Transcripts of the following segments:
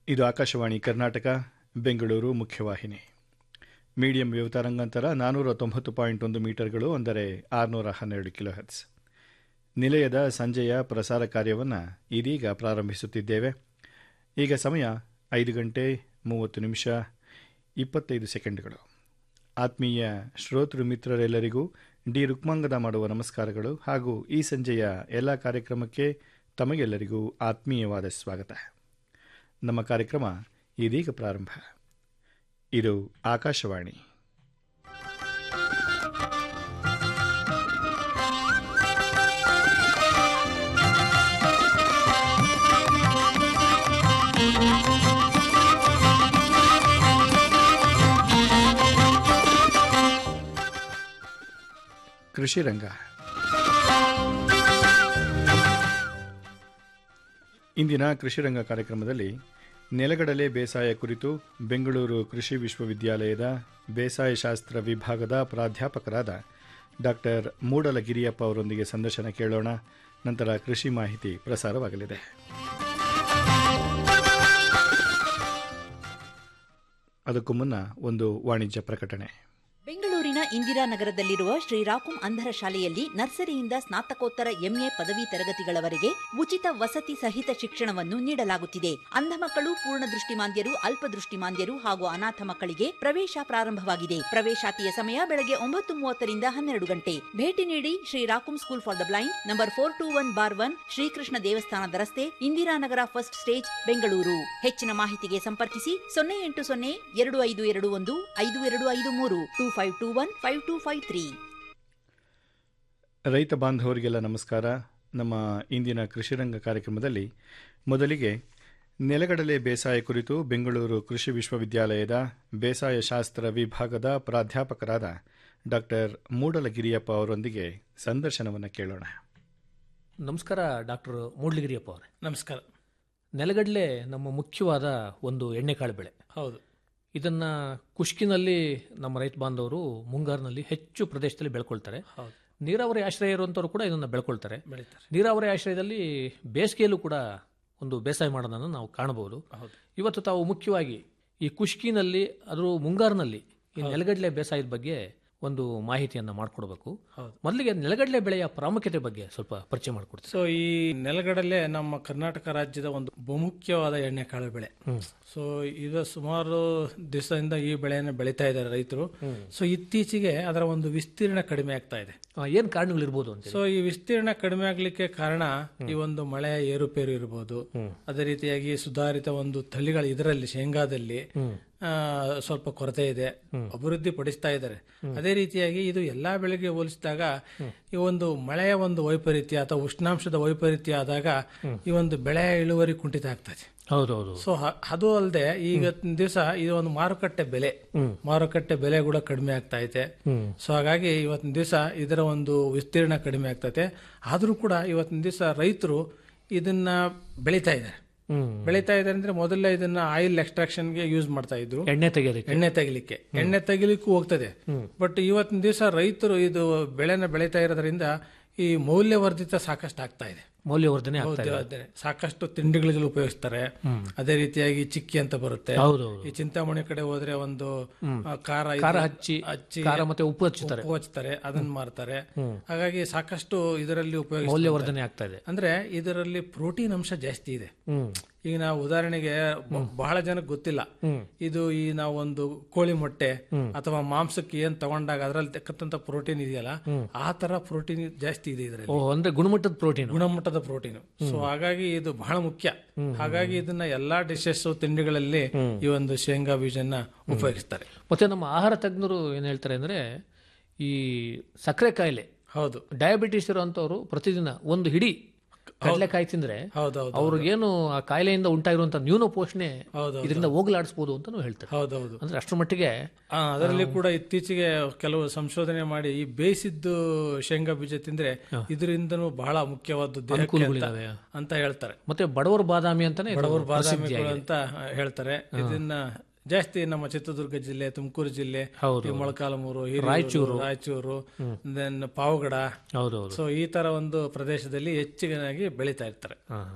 ಇದು ಆಕಾಶವಾಣಿ ಕರ್ನಾಟಕ ಬೆಂಗಳೂರು ಮುಖ್ಯವಾಹಿನಿ medium wave ತರಂಗಾಂತರ ನಾನ್ನೂರ ತೊಂಬತ್ತು ಪಾಯಿಂಟ್ ಒಂದು ಮೀಟರ್ಗಳು ಅಂದರೆ ಆರುನೂರ ಹನ್ನೆರಡು ಕಿಲೋಹೆಟ್ಸ್ ನಿಲಯದ ಸಂಜೆಯ ಪ್ರಸಾರ ಕಾರ್ಯವನ್ನು ಇದೀಗ ಪ್ರಾರಂಭಿಸುತ್ತಿದ್ದೇವೆ ಈಗ ಸಮಯ ಐದು ಗಂಟೆ ಮೂವತ್ತು ನಿಮಿಷ ಇಪ್ಪತ್ತೈದು ಸೆಕೆಂಡ್ಗಳು ಆತ್ಮೀಯ ಶ್ರೋತೃ ಮಿತ್ರರೆಲ್ಲರಿಗೂ ಡಿ ರುಕ್ಮಾಂಗದ ಮಾಡುವ ನಮಸ್ಕಾರಗಳು ಹಾಗೂ ಈ ಸಂಜೆಯ ಎಲ್ಲ ಕಾರ್ಯಕ್ರಮಕ್ಕೆ ತಮಗೆಲ್ಲರಿಗೂ ಆತ್ಮೀಯವಾದ ಸ್ವಾಗತ ನಮ್ಮ ಕಾರ್ಯಕ್ರಮ ಇದೀಗ ಪ್ರಾರಂಭ ಇದು ಆಕಾಶವಾಣಿ ಕೃಷಿ ರಂಗ ಇಂದಿನ ಕೃಷಿ ರಂಗ ಕಾರ್ಯಕ್ರಮದಲ್ಲಿ ನೆಲಗಡಲೆ ಬೇಸಾಯ ಕುರಿತು ಬೆಂಗಳೂರು ಕೃಷಿ ವಿಶ್ವವಿದ್ಯಾಲಯದ ಬೇಸಾಯ ಶಾಸ್ತ್ರ ವಿಭಾಗದ ಪ್ರಾಧ್ಯಾಪಕರಾದ ಡಾಕ್ಟರ್ ಮೂಡಲಗಿರಿಯಪ್ಪ ಅವರೊಂದಿಗೆ ಸಂದರ್ಶನ ಕೇಳೋಣ ನಂತರ ಕೃಷಿ ಮಾಹಿತಿ ಪ್ರಸಾರವಾಗಲಿದೆ ಅದಕ್ಕೂ ಮುನ್ನ ಒಂದು ವಾಣಿಜ್ಯ ಪ್ರಕಟಣೆ ಬೆಂಗಳೂರಿನ ಇಂದಿರಾನಗರದಲ್ಲಿರುವ ಶ್ರೀರಾಕುಂ ಅಂಧರ ಶಾಲೆಯಲ್ಲಿ ನರ್ಸರಿಯಿಂದ ಸ್ನಾತಕೋತ್ತರ ಎಂಎ ಪದವಿ ತರಗತಿಗಳವರೆಗೆ ಉಚಿತ ವಸತಿ ಸಹಿತ ಶಿಕ್ಷಣವನ್ನು ನೀಡಲಾಗುತ್ತಿದೆ ಅಂಧ ಮಕ್ಕಳು ಪೂರ್ಣ ದೃಷ್ಟಿಮಾಂದ್ಯರು ಅಲ್ಪದೃಷ್ಟಿಮಾಂದ್ಯರು ಹಾಗೂ ಅನಾಥ ಮಕ್ಕಳಿಗೆ ಪ್ರವೇಶ ಪ್ರಾರಂಭವಾಗಿದೆ ಪ್ರವೇಶಾತಿಯ ಸಮಯ ಬೆಳಗ್ಗೆ ಒಂಬತ್ತು ಮೂವತ್ತರಿಂದ ಹನ್ನೆರಡು ಗಂಟೆ ಭೇಟಿ ನೀಡಿ ಶ್ರೀರಾಕುಂ school for the blind number four two one bar one Srikrishna ದೇವಸ್ಥಾನದ ರಸ್ತೆ ಇಂದಿರಾನಗರ ಫಸ್ಟ್ ಸ್ಟೇಜ್ ಬೆಂಗಳೂರು ಹೆಚ್ಚಿನ ಮಾಹಿತಿಗೆ ಸಂಪರ್ಕಿಸಿ ಸೊನ್ನೆ ಎಂಟು ಸೊನ್ನೆ ಎರಡು ಐದು ಎರಡು ಒಂದು ಐದು ಎರಡು ಐದು ಮೂರು two five two one five two five three ರೈತ ಬಾಂಧವರಿಗೆಲ್ಲ ನಮಸ್ಕಾರ ನಮ್ಮ ಇಂದಿನ ಕೃಷಿರಂಗ ಕಾರ್ಯಕ್ರಮದಲ್ಲಿ ಮೊದಲಿಗೆ ನೆಲಗಡಲೆ ಬೇಸಾಯ ಕುರಿತು ಬೆಂಗಳೂರು ಕೃಷಿ ವಿಶ್ವವಿದ್ಯಾಲಯದ ಬೇಸಾಯ ಶಾಸ್ತ್ರ ವಿಭಾಗದ ಪ್ರಾಧ್ಯಾಪಕರಾದ ಡಾಕ್ಟರ್ ಮೂಡಲಗಿರಿಯಪ್ಪ ಅವರೊಂದಿಗೆ ಸಂದರ್ಶನವನ್ನು ಕೇಳೋಣ ನಮಸ್ಕಾರ ಡಾಕ್ಟರ್ ಮೂಡ್ಲಿಗಿರಿಯಪ್ಪ ಅವರೇ ನಮಸ್ಕಾರ ನೆಲಗಡಲೆ ನಮ್ಮ ಮುಖ್ಯವಾದ ಒಂದು ಎಣ್ಣೆಕಾಳು ಬೆಳೆ ಹೌದು ಇದನ್ನ ಕುಷ್ಕಿನಲ್ಲಿ ನಮ್ಮ ರೈತ ಬಾಂಧವರು ಮುಂಗಾರಿನಲ್ಲಿ ಹೆಚ್ಚು ಪ್ರದೇಶದಲ್ಲಿ ಬೆಳ್ಕೊಳ್ತಾರೆ ಹೌದು ನೀರಾವರಿ ಆಶ್ರಯ ಇರುವಂಥವ್ರು ಕೂಡ ಇದನ್ನು ಬೆಳ್ಕೊಳ್ತಾರೆ ಬೆಳೀತಾರೆ ನೀರಾವರಿ ಆಶ್ರಯದಲ್ಲಿ ಬೇಸಿಗೆಯಲ್ಲೂ ಕೂಡ ಒಂದು ಬೇಸಾಯ ಮಾಡೋದನ್ನು ನಾವು ಕಾಣಬಹುದು ಹೌದು ಇವತ್ತು ತಾವು ಮುಖ್ಯವಾಗಿ ಈ ಕುಷ್ಕಿನಲ್ಲಿ ಅದರ ಮುಂಗಾರಿನಲ್ಲಿ ಈ ನೆಲಗಡಲೆ ಬೇಸಾಯದ ಬಗ್ಗೆ ಒಂದು ಮಾಹಿತಿಯನ್ನು ಮಾಡಿಕೊಡ್ಬೇಕು ಹೌದು. ಮೊದಲಿಗೆ ನೆಲಗಡಲೆ ಬೆಳೆಯ ಪ್ರಾಮುಖ್ಯತೆ ಬಗ್ಗೆ ಸ್ವಲ್ಪ ಪರಿಚಯ ಮಾಡಿಕೊಡ್ತೀವಿ ಸೊ ಈ ನೆಲಗಡಲೆ ನಮ್ಮ ಕರ್ನಾಟಕ ರಾಜ್ಯದ ಒಂದು ಬಹುಮುಖ್ಯವಾದ ಎಣ್ಣೆಕಾಳು ಬೆಳೆ ಸೊ ಇದು ಸುಮಾರು ದಿವಸದಿಂದ ಈ ಬೆಳೆಯನ್ನು ಬೆಳೀತಾ ಇದ್ದಾರೆ ರೈತರು ಸೊ ಇತ್ತೀಚೆಗೆ ಅದರ ಒಂದು ವಿಸ್ತೀರ್ಣ ಕಡಿಮೆ ಆಗ್ತಾ ಇದೆ ಏನು ಕಾರಣಗಳಿರ್ಬೋದು ಅಂತ ಸೊ ಈ ವಿಸ್ತೀರ್ಣ ಕಡಿಮೆ ಆಗ್ಲಿಕ್ಕೆ ಕಾರಣ ಈ ಒಂದು ಮಳೆಯ ಏರುಪೇರು ಇರಬಹುದು ಅದೇ ರೀತಿಯಾಗಿ ಸುಧಾರಿತ ಒಂದು ತಳಿಗಳು ಇದರಲ್ಲಿ ಶೇಂಗಾದಲ್ಲಿ ಆ, ಸ್ವಲ್ಪ ಕೊರತೆ ಇದೆ ಅಭಿವೃದ್ಧಿ ಪಡಿಸ್ತಾ ಇದ್ದಾರೆ ಅದೇ ರೀತಿಯಾಗಿ ಇದು ಎಲ್ಲಾ ಬೆಳೆಗೆ ಹೋಲಿಸಿದಾಗ ಈ ಒಂದು ಮಳೆಯ ಒಂದು ವೈಪರೀತ್ಯ ಅಥವಾ ಉಷ್ಣಾಂಶದ ವೈಪರೀತ್ಯ ಆದಾಗ ಈ ಒಂದು ಬೆಳೆಯ ಇಳುವರಿ ಕುಂಠಿತ ಆಗ್ತದೆ ಹೌದೌದು ಸೊ ಹ- ಅದು ಅಲ್ಲದೆ ಈಗ ದಿವಸ ಇದು ಒಂದು ಮಾರುಕಟ್ಟೆ ಬೆಲೆ ಮಾರುಕಟ್ಟೆ ಬೆಲೆ ಕೂಡ ಕಡಿಮೆ ಆಗ್ತಾ ಐತೆ ಸೊ ಹಾಗಾಗಿ ಇವತ್ತಿನ ದಿವಸ ಇದರ ಒಂದು ವಿಸ್ತೀರ್ಣ ಕಡಿಮೆ ಆಗ್ತೈತೆ ಆದ್ರೂ ಕೂಡ ಇವತ್ತಿನ ದಿವಸ ರೈತರು ಇದನ್ನ ಬೆಳೀತಾ ಇದ್ದಾರೆ ಹ್ಮ್ ಬೆಳೀತಾ ಇದ್ದಾರೆ ಅಂದ್ರೆ ಮೊದಲೇ ಇದನ್ನ ಆಯಿಲ್ ಗೆ ಯೂಸ್ ಮಾಡ್ತಾ ಇದ್ರು ಎಣ್ಣೆ ತೆಗೆಯೋದಕ್ಕೆ ಎಣ್ಣೆ ತೆಗಿಲಿಕ್ಕೆ ಎಣ್ಣೆ ತೆಗಿಲಿಕ್ಕೂ ಹೋಗ್ತದೆ ಬಟ್ ಇವತ್ತಿನ ದಿವಸ ರೈತರು ಇದು ಬೆಳೆನ ಬೆಳೀತಾ ಇರೋದ್ರಿಂದ ಈ ಮೌಲ್ಯವರ್ಧಿತ ಸಾಕಷ್ಟು ಆಗ್ತಾ ಇದೆ ಮೌಲ್ಯವರ್ಧನೆ ಆಗ್ತಾ ಇದೆ ಅದೇ ಸಾಕಷ್ಟು ತಿಂಡಿಗಳಿಗೆ ಉಪಯೋಗಿಸ್ತಾರೆ ಅದೇ ರೀತಿಯಾಗಿ ಚಿಕ್ಕಿ ಅಂತ ಬರುತ್ತೆ ಹೌದೌದು ಈ ಚಿಂತಾಮಣಿ ಕಡೆ ಹೋದ್ರೆ ಒಂದು ಆ, ಖಾರ ಇದು- ಖಾರ ಹಚ್ಚಿ ಹಚ್ಚಿ ಖಾರ ಮತ್ತೆ ಉಪ್ಪು ಹಚ್ಚುತ್ತಾರೆ ಉಪ್ಪು ಹಚ್ತಾರೆ ಅದನ್ನ ಮಾರ್ತಾರೆ ಹಾಗಾಗಿ ಸಾಕಷ್ಟು ಇದರಲ್ಲಿ ಉಪಯೋಗ ಮೌಲ್ಯವರ್ಧನೆ ಆಗ್ತಾ ಇದೆ ಅಂದ್ರೆ ಇದರಲ್ಲಿ ಪ್ರೋಟೀನ್ ಅಂಶ ಜಾಸ್ತಿ ಇದೆ ಹ್ಮ್ ಈಗ ನಾವು ಉದಾಹರಣೆಗೆ ಬ- ಬಹಳ ಜನಕ್ಕೆ ಗೊತ್ತಿಲ್ಲ ಇದು ಈ ನಾವು ಒಂದು ಕೋಳಿ ಮೊಟ್ಟೆ ಅಥವಾ ಮಾಂಸಕ್ಕೆ ಏನ್ ತಗೊಂಡಾಗ ಅದರಲ್ಲಿ ತಕ್ಕಂತ ಪ್ರೋಟೀನ್ ಇದೆಯಲ್ಲ ಆ ತರ ಪ್ರೋಟೀನ್ ಜಾಸ್ತಿ ಇದೆ ಇದರಲ್ಲಿ ಓ ಅಂದ್ರೆ ಗುಣಮಟ್ಟದ ಪ್ರೋಟೀನ್ ಗುಣಮಟ್ಟದ ಪ್ರೋಟೀನ್ ಸೊ ಹಾಗಾಗಿ ಇದು ಬಹಳ ಮುಖ್ಯ ಹಾಗಾಗಿ ಇದನ್ನ ಎಲ್ಲಾ ಡಿಶಸ್ ತಿಂಡಿಗಳಲ್ಲಿ ಈ ಒಂದು ಶೇಂಗಾ ಬೀಜನ ಉಪಯೋಗಿಸ್ತಾರೆ ಮತ್ತೆ ನಮ್ಮ ಆಹಾರ ತಜ್ಞರು ಏನ್ ಹೇಳ್ತಾರೆ ಅಂದ್ರೆ ಈ ಸಕ್ಕರೆ ಕಾಯಿಲೆ ಹೌದು ಡಯಾಬಿಟಿಸ್ ಇರುವಂತವ್ರು ಪ್ರತಿದಿನ ಒಂದು ಹಿಡಿ ಕಡಲೆಕಾಯಿ ತಿಂದ್ರೆ ಹೌದೌದು ಅವ್ರಿಗೇನು ಆ ಕಾಯಿಲೆಯಿಂದ ಉಂಟಾಗಿರುವಂತ ನ್ಯೂನ ಪೋಷಣೆ ಹೌದೌದು. ಇದರಿಂದ ಹೋಗಲಾಡಿಸಬಹುದು ಅಂತಾನು ಹೇಳ್ತಾರೆ ಹೌದೌದು ಅಂದ್ರೆ ಅಷ್ಟರ ಮಟ್ಟಿಗೆ ಆ, ಅದರಲ್ಲಿ ಕೂಡ ಇತ್ತೀಚೆಗೆ ಕೆಲವು ಸಂಶೋಧನೆ ಮಾಡಿ ಈ ಬೇಯಿಸಿದ್ದು ಶೇಂಗಾ ಬೀಜ ತಿಂದ್ರೆ ಇದರಿಂದನೂ ಬಹಳ ಮುಖ್ಯವಾದ್ದು ದೇಹಕ್ಕೆ ಅಂತ- ಅನುಕೂಲಗಳಿದಾವೆ. ಅಂತ ಹೇಳ್ತಾರೆ ಮತ್ತೆ ಬಡವರ ಬಾದಾಮಿ ಅಂತಾನೆ ಇದು ಬಡವರು ಬಾದಾಮಿಗಳು ಪ್ರಸಿದ್ಧಿಯಾಗಿದೆ. ಅಂತ ಹೇಳ್ತಾರೆ ಇದನ್ನ ಜಾಸ್ತಿ ನಮ್ಮ ಚಿತ್ರದುರ್ಗ ಜಿಲ್ಲೆ ತುಮಕೂರು ಜಿಲ್ಲೆ ಹೌದು. ಈ ಮೊಳಕಾಲ್ಮೂರು ಹಿರಿಯೂರು, ರಾಯಚೂರು. ರಾಯಚೂರು ದೆನ್ ಪಾವಗಡ ಹೌದೌದು ಸೊ ಈ ತರ ಒಂದು ಪ್ರದೇಶದಲ್ಲಿ ಹೆಚ್ಚಿನಾಗಿ ಬೆಳೀತಾ ಇರ್ತಾರೆ ಹಾ, ಹಾ.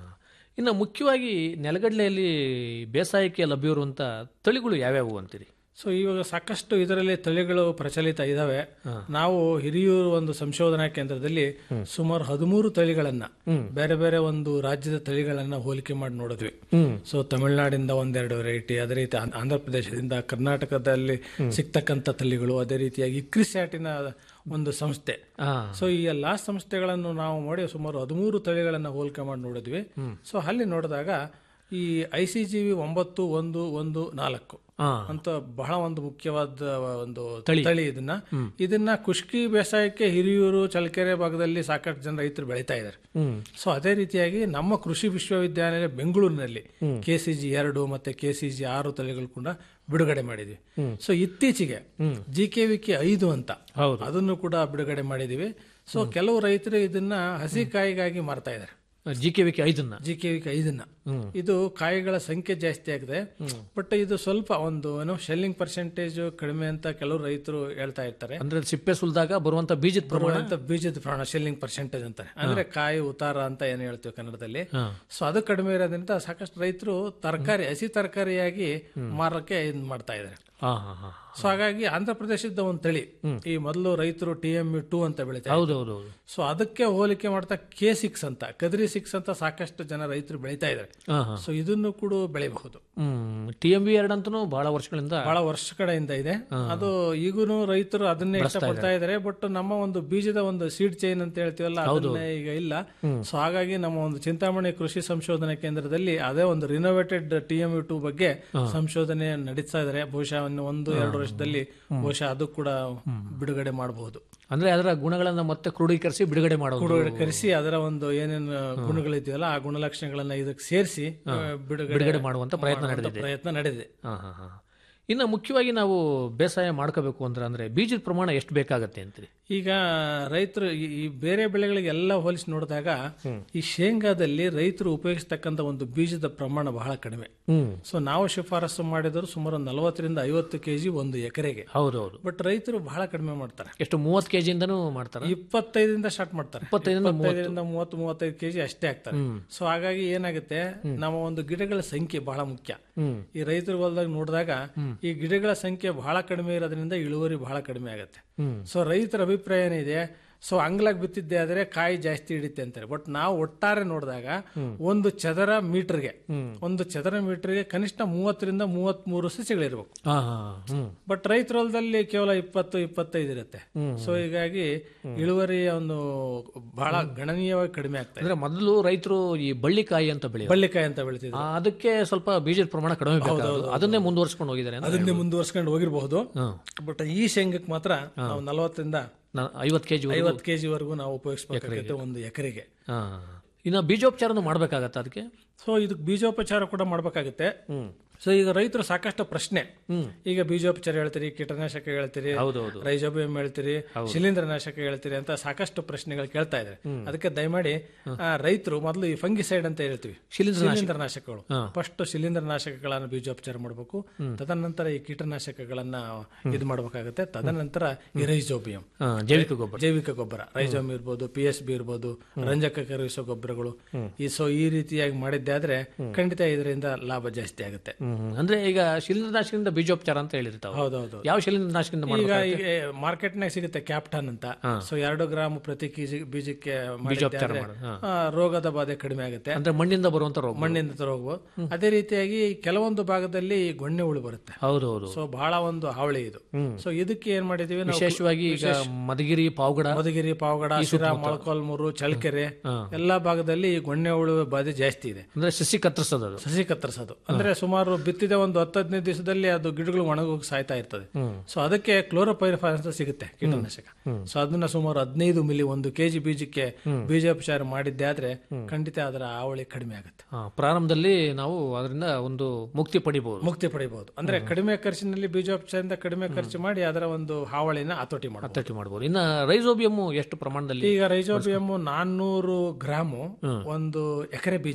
ಇನ್ನು ಮುಖ್ಯವಾಗಿ ನೆಲಗಡಲೆಯಲ್ಲಿ ಬೇಸಾಯಕ್ಕೆ ಲಭ್ಯವಿರುವಂತ ತಳಿಗಳು ಯಾವ್ಯಾವು ಅಂತೀರಿ ಸೊ ಇವಾಗ ಸಾಕಷ್ಟು ಇದರಲ್ಲಿ ತಳಿಗಳು ಪ್ರಚಲಿತ ಇದಾವೆ ನಾವು ಹಿರಿಯೂರು ಒಂದು ಸಂಶೋಧನಾ ಕೇಂದ್ರದಲ್ಲಿ ಸುಮಾರು ಹದಿಮೂರು ತಳಿಗಳನ್ನ ಬೇರೆ ಬೇರೆ ಒಂದು ರಾಜ್ಯದ ತಳಿಗಳನ್ನ ಹೋಲಿಕೆ ಮಾಡಿ ನೋಡಿದ್ವಿ ಸೊ ತಮಿಳುನಾಡಿಂದ ಒಂದೆರಡು ವೆರೈಟಿ ಅದೇ ರೀತಿ ಆಂಧ್ರ- ಆಂಧ್ರ ಪ್ರದೇಶದಿಂದ ಕರ್ನಾಟಕದಲ್ಲಿ ಸಿಗ್ತಕ್ಕಂಥ ತಳಿಗಳು ಅದೇ ರೀತಿಯಾಗಿ ಇಕ್ರಿಸ್ಯಾಟಿನ ಒಂದು ಸಂಸ್ಥೆ ಹಾ ಸೊ ಈ ಎಲ್ಲಾ ಸಂಸ್ಥೆಗಳನ್ನು ನಾವು ಮಾಡಿ ಸುಮಾರು ಹದಿಮೂರು ತಳಿಗಳನ್ನ ಹೋಲಿಕೆ ಮಾಡಿ ನೋಡಿದ್ವಿ ಸೊ ಅಲ್ಲಿ ನೋಡಿದಾಗ ಈ ಐ ಸಿ ಜಿ ವಿ ಒಂಬತ್ತು ಒಂದು ಒಂದು ನಾಲ್ಕು ಹಾ ಅಂತ ಬಹಳ ಒಂದು ಮುಖ್ಯವಾದ ಒಂದು ತಳಿ ಇದನ್ನ ಇದನ್ನ ಕುಷ್ಕಿ ಬೇಸಾಯಕ್ಕೆ ಹಿರಿಯೂರು ಚಳ್ಳಕೆರೆ ಭಾಗದಲ್ಲಿ ಸಾಕಷ್ಟು ಜನ ರೈತರು ಬೆಳೀತಾ ಇದ್ದಾರೆ ಹ್ಮ್ ಸೊ ಅದೇ ರೀತಿಯಾಗಿ ನಮ್ಮ ಕೃಷಿ ವಿಶ್ವವಿದ್ಯಾಲಯ ಬೆಂಗಳೂರಿನಲ್ಲಿ ಕೆ ಸಿ ಜಿ ಎರಡು ಮತ್ತೆ ಕೆ ಸಿ ಜಿ ಆರು ತಳಿಗಳು ಕೂಡ ಬಿಡುಗಡೆ ಮಾಡಿದ್ವಿ ಸೊ ಇತ್ತೀಚೆಗೆ ಜಿ ಕೆ ವಿ ಕೆ ಐದು ಅಂತ ಹೌದು. ಅದನ್ನು ಕೂಡ ಬಿಡುಗಡೆ ಮಾಡಿದೀವಿ ಸೊ ಕೆಲವು ರೈತರು ಇದನ್ನ ಹಸಿ ಕಾಯಿಗಾಗಿ ಮಾರ್ತಾ ಇದ್ದಾರೆ ಜಿ ಕೆ ವಿಕೆ ಐದನ್ನ ಜಿ ಕೆ ವಿ ಐದನ್ನ ಇದು ಕಾಯಿಗಳ ಸಂಖ್ಯೆ ಜಾಸ್ತಿ ಆಗಿದೆ ಬಟ್ ಇದು ಸ್ವಲ್ಪ ಒಂದು ಏನೋ ಶೆಲ್ಲಿಂಗ್ ಪರ್ಸೆಂಟೇಜ್ ಕಡಿಮೆ ಅಂತ ಕೆಲವು ರೈತರು ಹೇಳ್ತಾ ಇರ್ತಾರೆ ಅಂದ್ರೆ ಸಿಪ್ಪೆ ಸುಲ್ದಾಗ ಬರುವಂತ ಬೀಜದ ಪ್ರಮಾಣ ಬರುವಂತ ಬೀಜದ ಪ್ರಮಾಣ ಶೆಲ್ಲಿಂಗ್ ಪರ್ಸೆಂಟೇಜ್ ಅಂತಾರೆ ಅಂದ್ರೆ ಕಾಯಿ ಉತ್ತಾರ ಅಂತ ಏನ್ ಹೇಳ್ತೀವಿ ಕನ್ನಡದಲ್ಲಿ ಹಾ. ಸೊ ಅದು ಕಡಿಮೆ ಇರೋದ್ರಿಂದ ಸಾಕಷ್ಟು ರೈತರು ತರಕಾರಿ ಹಸಿ ತರಕಾರಿಯಾಗಿ ಮಾರಕ್ಕೆ ಇದ್ ಮಾಡ್ತಾ ಇದ್ದಾರೆ ಹಾ ಹಾ ಹಾ ಸೊ ಹಾಗಾಗಿ ಆಂಧ್ರ ಪ್ರದೇಶದ ಒಂದು ತಳಿ ಈ ಮೊದಲು ರೈತರು ಟಿ ಎಂ ಟೂ ಅಂತ ಬೆಳಿತಾರೆ ಹೌದು ಹೌದು ಹೌದು ಸೊ ಅದಕ್ಕೆ ಹೋಲಿಕೆ ಮಾಡ್ತಾ ಕೆ ಸಿಕ್ಸ್ ಅಂತ ಕದ್ರಿ ಸಿಕ್ಸ್ ಅಂತ ಸಾಕಷ್ಟು ಜನ ರೈತರು ಬೆಳಿತಾ ಇದ್ದಾರೆ ಹಾ ಹಾ ಸೊ ಇದನ್ನು ಕೂಡ ಬೆಳಿಬಹುದು ಹ್ಮ್ ಟಿ ಎಂ ಬಿ ಎರಡು ಅಂತನೂ ಬಹಳ ವರ್ಷಗಳಿಂದ ಬಹಳ ವರ್ಷ ಕಡೆಯಿಂದ ಇದೆ ಅದು ಈಗೂನು ರೈತರು ಅದನ್ನೇ ಇಷ್ಟಪಡ್ತಾ ಇದ್ದಾರೆ ಬಟ್ ನಮ್ಮ ಒಂದು ಬೀಜದ ಒಂದು ಸೀಡ್ ಚೈನ್ ಅಂತ ಹೇಳ್ತೀವಲ್ಲ ಅದನ್ನೇ ಈಗ ಇಲ್ಲ ಸೊ ಹಾಗಾಗಿ ನಮ್ಮ ಒಂದು ಚಿಂತಾಮಣಿ ಕೃಷಿ ಸಂಶೋಧನಾ ಕೇಂದ್ರದಲ್ಲಿ ಅದೇ ಒಂದು ರಿನೋವೇಟೆಡ್ ಟಿ ಎಂ ಟೂ ಬಗ್ಗೆ ಸಂಶೋಧನೆ ನಡೆಸ್ತಾ ಇದ್ದಾರೆ ಬಹುಶಃ ಇನ್ನು ಒಂದು ಎರಡು ವರ್ಷದಲ್ಲಿ ಬಹುಶಃ ಅದು ಕೂಡ ಬಿಡುಗಡೆ ಮಾಡಬಹುದು ಅಂದ್ರೆ ಅದರ ಗುಣಗಳನ್ನ ಮತ್ತೆ ಕ್ರೋಢೀಕರಿಸಿ ಬಿಡುಗಡೆ ಮಾಡೋದು ಕರೆಸಿ ಅದರ ಒಂದು ಏನೇನು ಗುಣಗಳಿದೆಯಲ್ಲ ಆ ಗುಣಲಕ್ಷಣಗಳನ್ನ ಇದಕ್ಕೆ ಸೇರಿಸಿ ಬಿಡುಗಡೆ ಬಿಡುಗಡೆ ಮಾಡುವಂತ ಪ್ರಯತ್ನ ಮಾಡುವಂತ ನಡೆದಿದೆ ಪ್ರಯತ್ನ ನಡೆದಿದೆ ಹಾ ಹಾ ಹಾ ಇನ್ನು ಮುಖ್ಯವಾಗಿ ನಾವು ಬೇಸಾಯ ಮಾಡ್ಕೋಬೇಕು ಅಂದ್ರೆ ಅಂದ್ರೆ ಬೀಜದ ಪ್ರಮಾಣ ಎಷ್ಟು ಬೇಕಾಗತ್ತೆ ಅಂತೀರಿ ಈಗ ರೈತರು ಈ- ಈ ಬೇರೆ ಬೆಳೆಗಳಿಗೆಲ್ಲ ಹೋಲಿಸಿ ನೋಡಿದಾಗ ಈ ಶೇಂಗಾದಲ್ಲಿ ರೈತರು ಉಪಯೋಗಿಸ್ತಕ್ಕಂಥ ಒಂದು ಬೀಜದ ಪ್ರಮಾಣ ಬಹಳ ಕಡಿಮೆ ಹ್ಮ್ ಸೊ ನಾವು ಶಿಫಾರಸು ಮಾಡಿದ್ರು ಸುಮಾರು ನಲವತ್ತರಿಂದ ಐವತ್ತು ಕೆಜಿ ಒಂದು ಎಕರೆಗೆ ಹೌದು ಹೌದು ಬಟ್ ರೈತರು ಬಹಳ ಕಡಿಮೆ ಮಾಡ್ತಾರೆ ಎಷ್ಟು ಮೂವತ್ತು ಕೆಜಿಯಿಂದನೂ ಮಾಡ್ತಾರ ಇಪ್ಪತ್ತೈದರಿಂದ ಸ್ಟಾರ್ಟ್ ಮಾಡ್ತಾರೆ ಇಪ್ಪತ್ತೈದರಿಂದ ಇಪ್ಪತ್ತೈದರಿಂದ ಮೂವತ್ತು ಮೂವತ್ತೈದು ಕೆಜಿ ಅಷ್ಟೇ ಆಗ್ತಾರೆ ಸೊ ಹಾಗಾಗಿ ಏನಾಗುತ್ತೆ ನಮ್ಮ ಒಂದು ಗಿಡಗಳ ಸಂಖ್ಯೆ ಬಹಳ ಮುಖ್ಯ ಹ್ಮ್ ಈ ರೈತರ ಹೊಲದಾಗ ನೋಡಿದಾಗ ಈ ಗಿಡಗಳ ಸಂಖ್ಯೆ ಬಹಳ ಕಡಿಮೆ ಇರೋದ್ರಿಂದ ಇಳುವರಿ ಬಹಳ ಕಡಿಮೆ ಆಗುತ್ತೆ ಹ್ಮ್ ಸೊ ರೈತರ ಅಭಿಪ್ರಾಯ ಏನಿದೆ ಸೊ ಅಂಗ್ಲಾಗ್ ಬಿತ್ತಿದ್ದೆ ಆದ್ರೆ ಕಾಯಿ ಜಾಸ್ತಿ ಹಿಡಿತೆ ಅಂತಾರೆ ಬಟ್ ನಾವು ಒಟ್ಟಾರೆ ನೋಡಿದಾಗ ಒಂದು ಚದರ ಮೀಟರ್ಗೆ ಒಂದು ಚದರ ಮೀಟರ್ಗೆ ಕನಿಷ್ಠ ಮೂವತ್ತರಿಂದ ಮೂವತ್ತ್ ಮೂರು ಸಸಿಗಳಿರ್ಬೇಕು ಹಾ ಹಾ ಹ್ಮ್ ಬಟ್ ರೈತರ ಹೊಲದಲ್ಲಿ ಕೇವಲ ಇಪ್ಪತ್ತು ಇಪ್ಪತ್ತೈದು ಇರುತ್ತೆ ಸೊ ಹೀಗಾಗಿ ಇಳುವರಿಯ ಒಂದು ಬಹಳ ಗಣನೀಯವಾಗಿ ಕಡಿಮೆ ಆಗ್ತಾ ಇದೆ ಅಂದ್ರೆ ಮೊದಲು ರೈತರು ಈ ಬಳ್ಳಿಕಾಯಿ ಅಂತ ಬೆಳೆಯೋದು ಬಳ್ಳಿಕಾಯಿ ಅಂತ ಬೆಳಿತಿದ್ರು ಆ, ಅದಕ್ಕೆ ಸ್ವಲ್ಪ ಬೀಜದ ಪ್ರಮಾಣ ಕಡಿಮೆ ಬೇಕಾಗೋದು ಅದನ್ನೇ ಮುಂದುವರ್ಸ್ಕೊಂಡು ಹೋಗಿದ್ದಾರೆ ಅಂದ್ರೆ ಅದನ್ನೇ ಮುಂದುವರ್ಸ್ಕೊಂಡು ಹೋಗಿರಬಹುದು ಹ್ಮ್. ಬಟ್ ಈ ಶೇಂಗಕ್ಕೆ ಮಾತ್ರ ನಾವು ನಲವತ್ತರಿಂದ ನಾ- ಐವತ್ತು ಕೆಜಿ ಐವತ್ತು ಕೆಜಿ ವರೆಗೂ ನಾವು ಉಪಯೋಗಿಸಬೇಕಾಗುತ್ತೆ ಒಂದು ಎಕರೆಗೆ ಹಾ ಇನ್ನು ಬೀಜೋಪಚಾರನು ಮಾಡ್ಬೇಕಾಗತ್ತ ಅದಕ್ಕೆ ಸೊ ಇದಕ್ಕೆ ಬೀಜೋಪಚಾರ ಕೂಡ ಮಾಡ್ಬೇಕಾಗುತ್ತೆ ಹ್ಮ್ ಸೊ ಈಗ ರೈತರು ಸಾಕಷ್ಟು ಪ್ರಶ್ನೆ ಈಗ ಬೀಜೋಪಚಾರ ಹೇಳ್ತೀರಿ ಕೀಟನಾಶಕ ಹೇಳ್ತೀರಿ ಹೌದೌದು ರೈಜೋಬಿಯಂ ಹೇಳ್ತೀರಿ ಶಿಲೀಂಧ್ರನಾಶಕ ಹೇಳ್ತೀರಿ ಅಂತ ಸಾಕಷ್ಟು ಪ್ರಶ್ನೆಗಳು ಕೇಳ್ತಾ ಇದ್ದಾರೆ ಅದಕ್ಕೆ ದಯಮಾಡಿ ಆ, ರೈತರು ಮೊದಲು ಈ ಫಂಗಿಸೈಡ್ ಅಂತ ಹೇಳ್ತೀವಿ ಶಿಲೀಂಧ್ರನಾಶಕಗಳು ಫಸ್ಟ್ ಶಿಲೀಂಧ್ರನಾಶಕಗಳನ್ನ ಬೀಜೋಪಚಾರ ಮಾಡಬೇಕು ತದನಂತರ ಈ ಕೀಟನಾಶಕಗಳನ್ನ ಇದು ಮಾಡಬೇಕಾಗುತ್ತೆ ತದನಂತರ ಈ ರೈಜೋಬಿಯಂ ಹಾ, ಜೈವಿಕ ಗೊಬ್ಬರ ಜೈವಿಕ ಗೊಬ್ಬರ ರೈಜೋಮ್ ಇರ್ಬೋದು ಪಿ ಎಸ್ ಬಿ ಇರ್ಬೋದು ರಂಜಕ ಕರಗಿಸೋ ಗೊಬ್ಬರಗಳು ಈ ಸೊ ಈ ರೀತಿಯಾಗಿ ಮಾಡಿದ್ದೆ ಆದ್ರೆ ಖಂಡಿತ ಇದರಿಂದ ಲಾಭ ಜಾಸ್ತಿ ಆಗುತ್ತೆ ಹ್ಮ್ ಹ್ಮ್. ಅಂದ್ರೆ ಈಗ ಶಿಲೀಂಧ್ರನಾಶಕದಿಂದ ಬೀಜೋಪಚಾರ ಅಂತ ಹೇಳಿರ್ತಾವ ಹೌದೌದು ಯಾವ ಶಿಲೀಂಧ್ರನಾಶಕದಿಂದ ಈಗ ಮಾಡ್ಬೇಕು ಈಗ ಮಾರ್ಕೆಟ್ನಾಗ ಸಿಗುತ್ತೆ ಕ್ಯಾಪ್ಟನ್ ಅಂತ ಸೊ ಎರಡು ಗ್ರಾಮ್ ಪ್ರತಿ ಕೆಜಿ ಬೀಜಕ್ಕೆ ಮಾಡಿದ್ದೆ ಆದ್ರೆ, ಆ, ರೋಗದ ಬಾಧೆ ಕಡಿಮೆ ಆಗುತ್ತೆ ಅಂದ್ರೆ ಮಣ್ಣಿಂದ ಬರುವಂತ ರೋಗ ಮಣ್ಣಿಂದ ರೋಗವು ಅದೇ ರೀತಿಯಾಗಿ ಕೆಲವೊಂದು ಭಾಗದಲ್ಲಿ ಈ ಗೊಣ್ಣೆ ಹುಳು ಬರುತ್ತೆ ಹೌದು ಹೌದು ಸೊ ಬಹಳ ಒಂದು ಹಾವಳಿ ಇದು ಸೊ ಇದಕ್ಕೆ ಏನ್ ಮಾಡಿದೀವಿ ನಾವು ವಿಶೇಷವಾಗಿ ಈಗ ಮಧುಗಿರಿ ಪಾವಗಡ ಮಧುಗಿರಿ ಪಾವಗಡ ಶಿರಾ ಮೊಳಕಾಲ್ಮೂರು ಚಳ್ಳಕೆರೆ ಎಲ್ಲಾ ಭಾಗದಲ್ಲಿ ಈ ಗೊಣ್ಣೆ ಹುಳು ಬಾಧೆ ಜಾಸ್ತಿ ಇದೆ ಅಂದ್ರೆ ಸಸಿ ಕತ್ತರಿಸೋದು ಅದು ಸಸಿ ಕತ್ತರಿಸೋದು ಅಂದ್ರೆ ಸುಮಾರು ಬಿತ್ತಿದ ಒಂದು ಹತ್ತು ಹದಿನೈದು ದಿವಸದಲ್ಲಿ ಅದು ಗಿಡಗಳು ಒಣಗೋಗಿ ಸಾಯ್ತಾ ಇರ್ತದೆ ಸೊ ಅದಕ್ಕೆ ಕ್ಲೋರೋಪೈರಿಫಾಸ್ ಅಂತ ಸಿಗುತ್ತೆ ಕೀಟನಾಶಕ ಸೊ ಅದನ್ನ ಸುಮಾರು ಹದಿನೈದು ಮಿಲಿ ಒಂದು ಕೆಜಿ ಬೀಜಕ್ಕೆ ಬೀಜೋಪಚಾರ ಮಾಡಿದ್ದೆ ಆದ್ರೆ ಖಂಡಿತ ಅದರ ಹಾವಳಿ ಕಡಿಮೆ ಆಗುತ್ತೆ ಹಾ, ಪ್ರಾರಂಭದಲ್ಲಿ ನಾವು ಅದರಿಂದ ಒಂದು ಮುಕ್ತಿ ಪಡಿಬಹುದು ಮುಕ್ತಿ ಪಡಿಬಹುದು ಅಂದ್ರೆ ಕಡಿಮೆ ಖರ್ಚಿನಲ್ಲಿ ಬೀಜೋಪಚಾರದಿಂದ ಕಡಿಮೆ ಖರ್ಚು ಮಾಡಿ ಅದರ ಒಂದು ಹಾವಳಿನ ಹತೋಟಿ ಮಾಡಬಹುದು ಹತೋಟಿ ಮಾಡಬಹುದು ಇನ್ನ ರೈಸೋಬಿಯಮ್ ಎಷ್ಟು ಪ್ರಮಾಣದಲ್ಲಿ ಈಗ ರೈಜೋಬಿಯಮ್ ನಾನ್ನೂರು ಗ್ರಾಮು ಒಂದು ಎಕರೆ ಬೀಜಕ್ಕೆ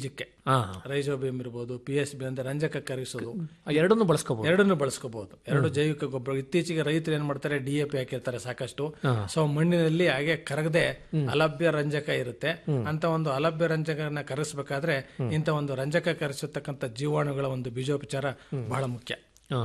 ಹಾ ರೈಜೋಬಿಯಂ ಇರ್ಬೋದು ಪಿ ಎಸ್ ಬಿ ಅಂದ್ರೆ ರಂಜಕ ಕರಗಿಸೋದು ಎರಡನ್ನು ಬಳಸ್ಕೋಬಹುದು ಎರಡನ್ನೂ ಬಳಸ್ಕೋಬಹುದು ಎರಡು ಜೈವಿಕ ಗೊಬ್ಬರ ಇತ್ತೀಚೆಗೆ ರೈತರು ಏನ್ ಮಾಡ್ತಾರೆ ಡಿ ಎ ಪಿ ಹಾಕಿರ್ತಾರೆ ಸಾಕಷ್ಟು ಸೊ ಮಣ್ಣಿನಲ್ಲಿ ಹಾಗೆ ಕರಗದೆ ಅಲಭ್ಯ ರಂಜಕ ಇರುತ್ತೆ ಅಂತ ಒಂದು ಅಲಭ್ಯ ರಂಜಕನ ಕರಗಿಸ್ಬೇಕಾದ್ರೆ ಇಂಥ ಒಂದು ರಂಜಕ ಕರಗಿಸತಕ್ಕಂಥ ಜೀವಾಣುಗಳ ಒಂದು ಬೀಜೋಪಚಾರ ಬಹಳ ಮುಖ್ಯ ಹಾ